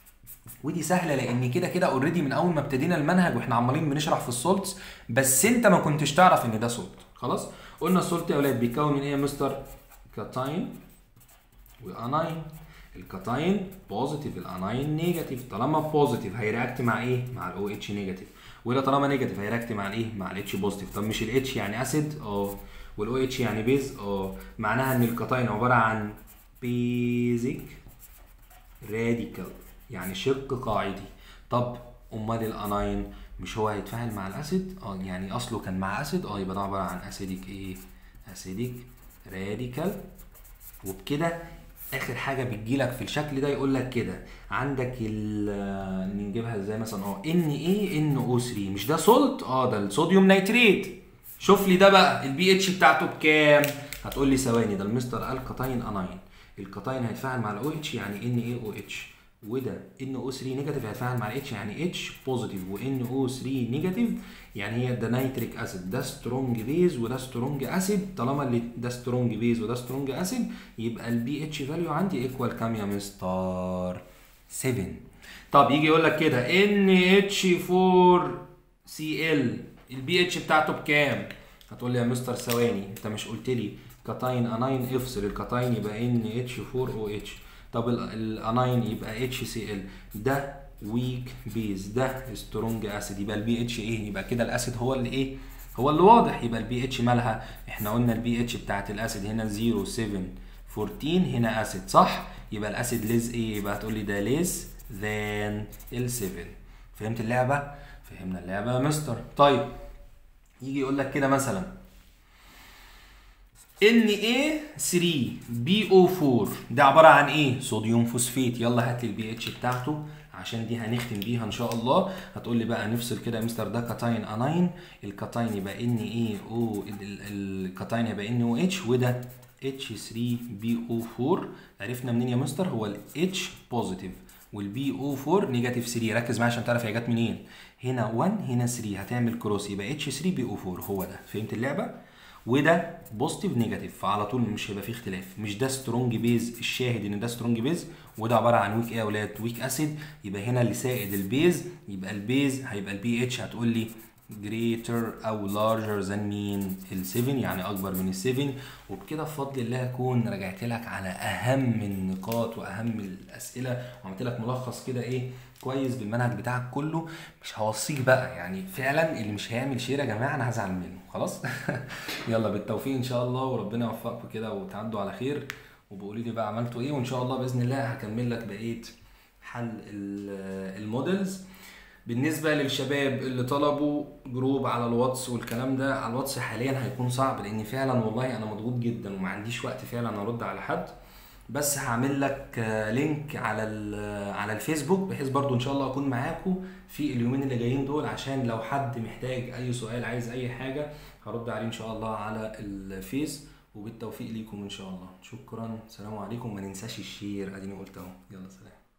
ودي سهله لان كده كده اوريدي من اول ما ابتدينا المنهج واحنا عمالين بنشرح في السولتس بس انت ما كنتش تعرف ان ده سولت خلاص قلنا السولت يا اولاد بيتكون من ايه يا مستر كاتاين واناين الكاتاين بوزيتيف الاناين نيجاتيف طالما بوزيتيف هيرياكت مع ايه مع الاو اتش نيجاتيف وده طالما نيجاتيف هيرياكت مع الايه مع الاتش بوزيتيف طب مش الاتش يعني اسيد اه والاو اتش يعني بيز اه معناها ان الكاتاين عباره عن بيزك راديكال يعني شق قاعدي طب امال الاناين مش هو هيتفاعل مع الاسيد اه يعني اصله كان مع اسيد اه يبقى ده عباره عن اسيديك ايه اسيديك راديكال وبكده اخر حاجه بتجيلك في الشكل ده يقول لك كده عندك ال نجيبها ازاي مثلا اه ان ايه ان او 3 مش ده سولت اه ده الصوديوم نيتريت شوف لي ده بقى البي اتش بتاعته بكام هتقول لي ثواني ده المستر قال كاتاين اناين الكاتاين هيتفاعل مع الاو اتش يعني ان ايه او اتش وده ان او 3 نيجاتيف هيتفاعل مع الاتش يعني اتش بوزيتيف وان او 3 نيجاتيف يعني هي ده نيتريك اسيد ده سترونج بيز وده سترونج اسيد طالما اللي ده سترونج بيز وده سترونج اسيد يبقى البي اتش فاليو عندي ايكوال كام يا مستر 7 طب يجي يقول لك كده ان اتش 4 سي ال البي اتش بتاعته بكام هتقول لي يا مستر ثواني انت مش قلت لي كاتاين اناين افصل الكاتاين يبقى ان اتش 4 او اتش طب الاناين يبقى اتش سي ال ده ويك بيز ده سترونج اسيد يبقى البي اتش ايه يبقى كده الاسيد هو اللي ايه هو اللي واضح يبقى البي اتش مالها احنا قلنا البي اتش بتاعت الاسيد هنا 0 7 14 هنا اسيد صح يبقى الاسيد ليز ايه يبقى هتقول لي ده ليز ذان ال 7 فهمت اللعبه فهمنا اللعبه يا مستر طيب يجي يقول لك كده مثلا ان ايه 3 بي او 4 ده عباره عن ايه صوديوم فوسفيت يلا هات لي البي اتش بتاعته عشان دي هنختم بيها ان شاء الله هتقول لي بقى نفصل كده يا مستر ده كاتاين اناين الكاتاين يبقى ان ايه او الكاتاين يبقى ان او اتش وده اتش 3 بي او 4 عرفنا منين يا مستر هو الاتش بوزيتيف والبي او 4 نيجاتيف 3 ركز معايا عشان تعرف هي جت منين هنا 1 هنا 3 هتعمل كروس يبقى اتش 3 بي او 4 هو ده فهمت اللعبه وده بوزيتيف نيجاتيف فعلى طول مش هيبقى فيه اختلاف مش ده سترونج بيز الشاهد ان ده سترونج بيز وده عباره عن ويك ايه يا اولاد ويك اسيد يبقى هنا اللي سائد البيز يبقى البيز هيبقى البي اتش هتقول لي greater او larger than مين ال 7 يعني اكبر من ال 7 وبكده بفضل الله اكون رجعت لك على اهم النقاط واهم الاسئله وعملت لك ملخص كده ايه كويس بالمنهج بتاعك كله مش هوصيك بقى يعني فعلا اللي مش هيعمل شير يا جماعه انا هزعل منه خلاص يلا بالتوفيق ان شاء الله وربنا يوفقكم كده وتعدوا على خير وبقولوا لي بقى عملتوا ايه وان شاء الله باذن الله هكمل لك بقيه حل المودلز بالنسبة للشباب اللي طلبوا جروب على الواتس والكلام ده على الواتس حاليا هيكون صعب لان فعلا والله انا مضغوط جدا وما عنديش وقت فعلا ارد على حد بس هعمل لك لينك على على الفيسبوك بحيث برضو ان شاء الله اكون معاكم في اليومين اللي جايين دول عشان لو حد محتاج اي سؤال عايز اي حاجة هرد عليه ان شاء الله على الفيس وبالتوفيق ليكم ان شاء الله شكرا سلام عليكم ما ننساش الشير اديني قلت اهو يلا سلام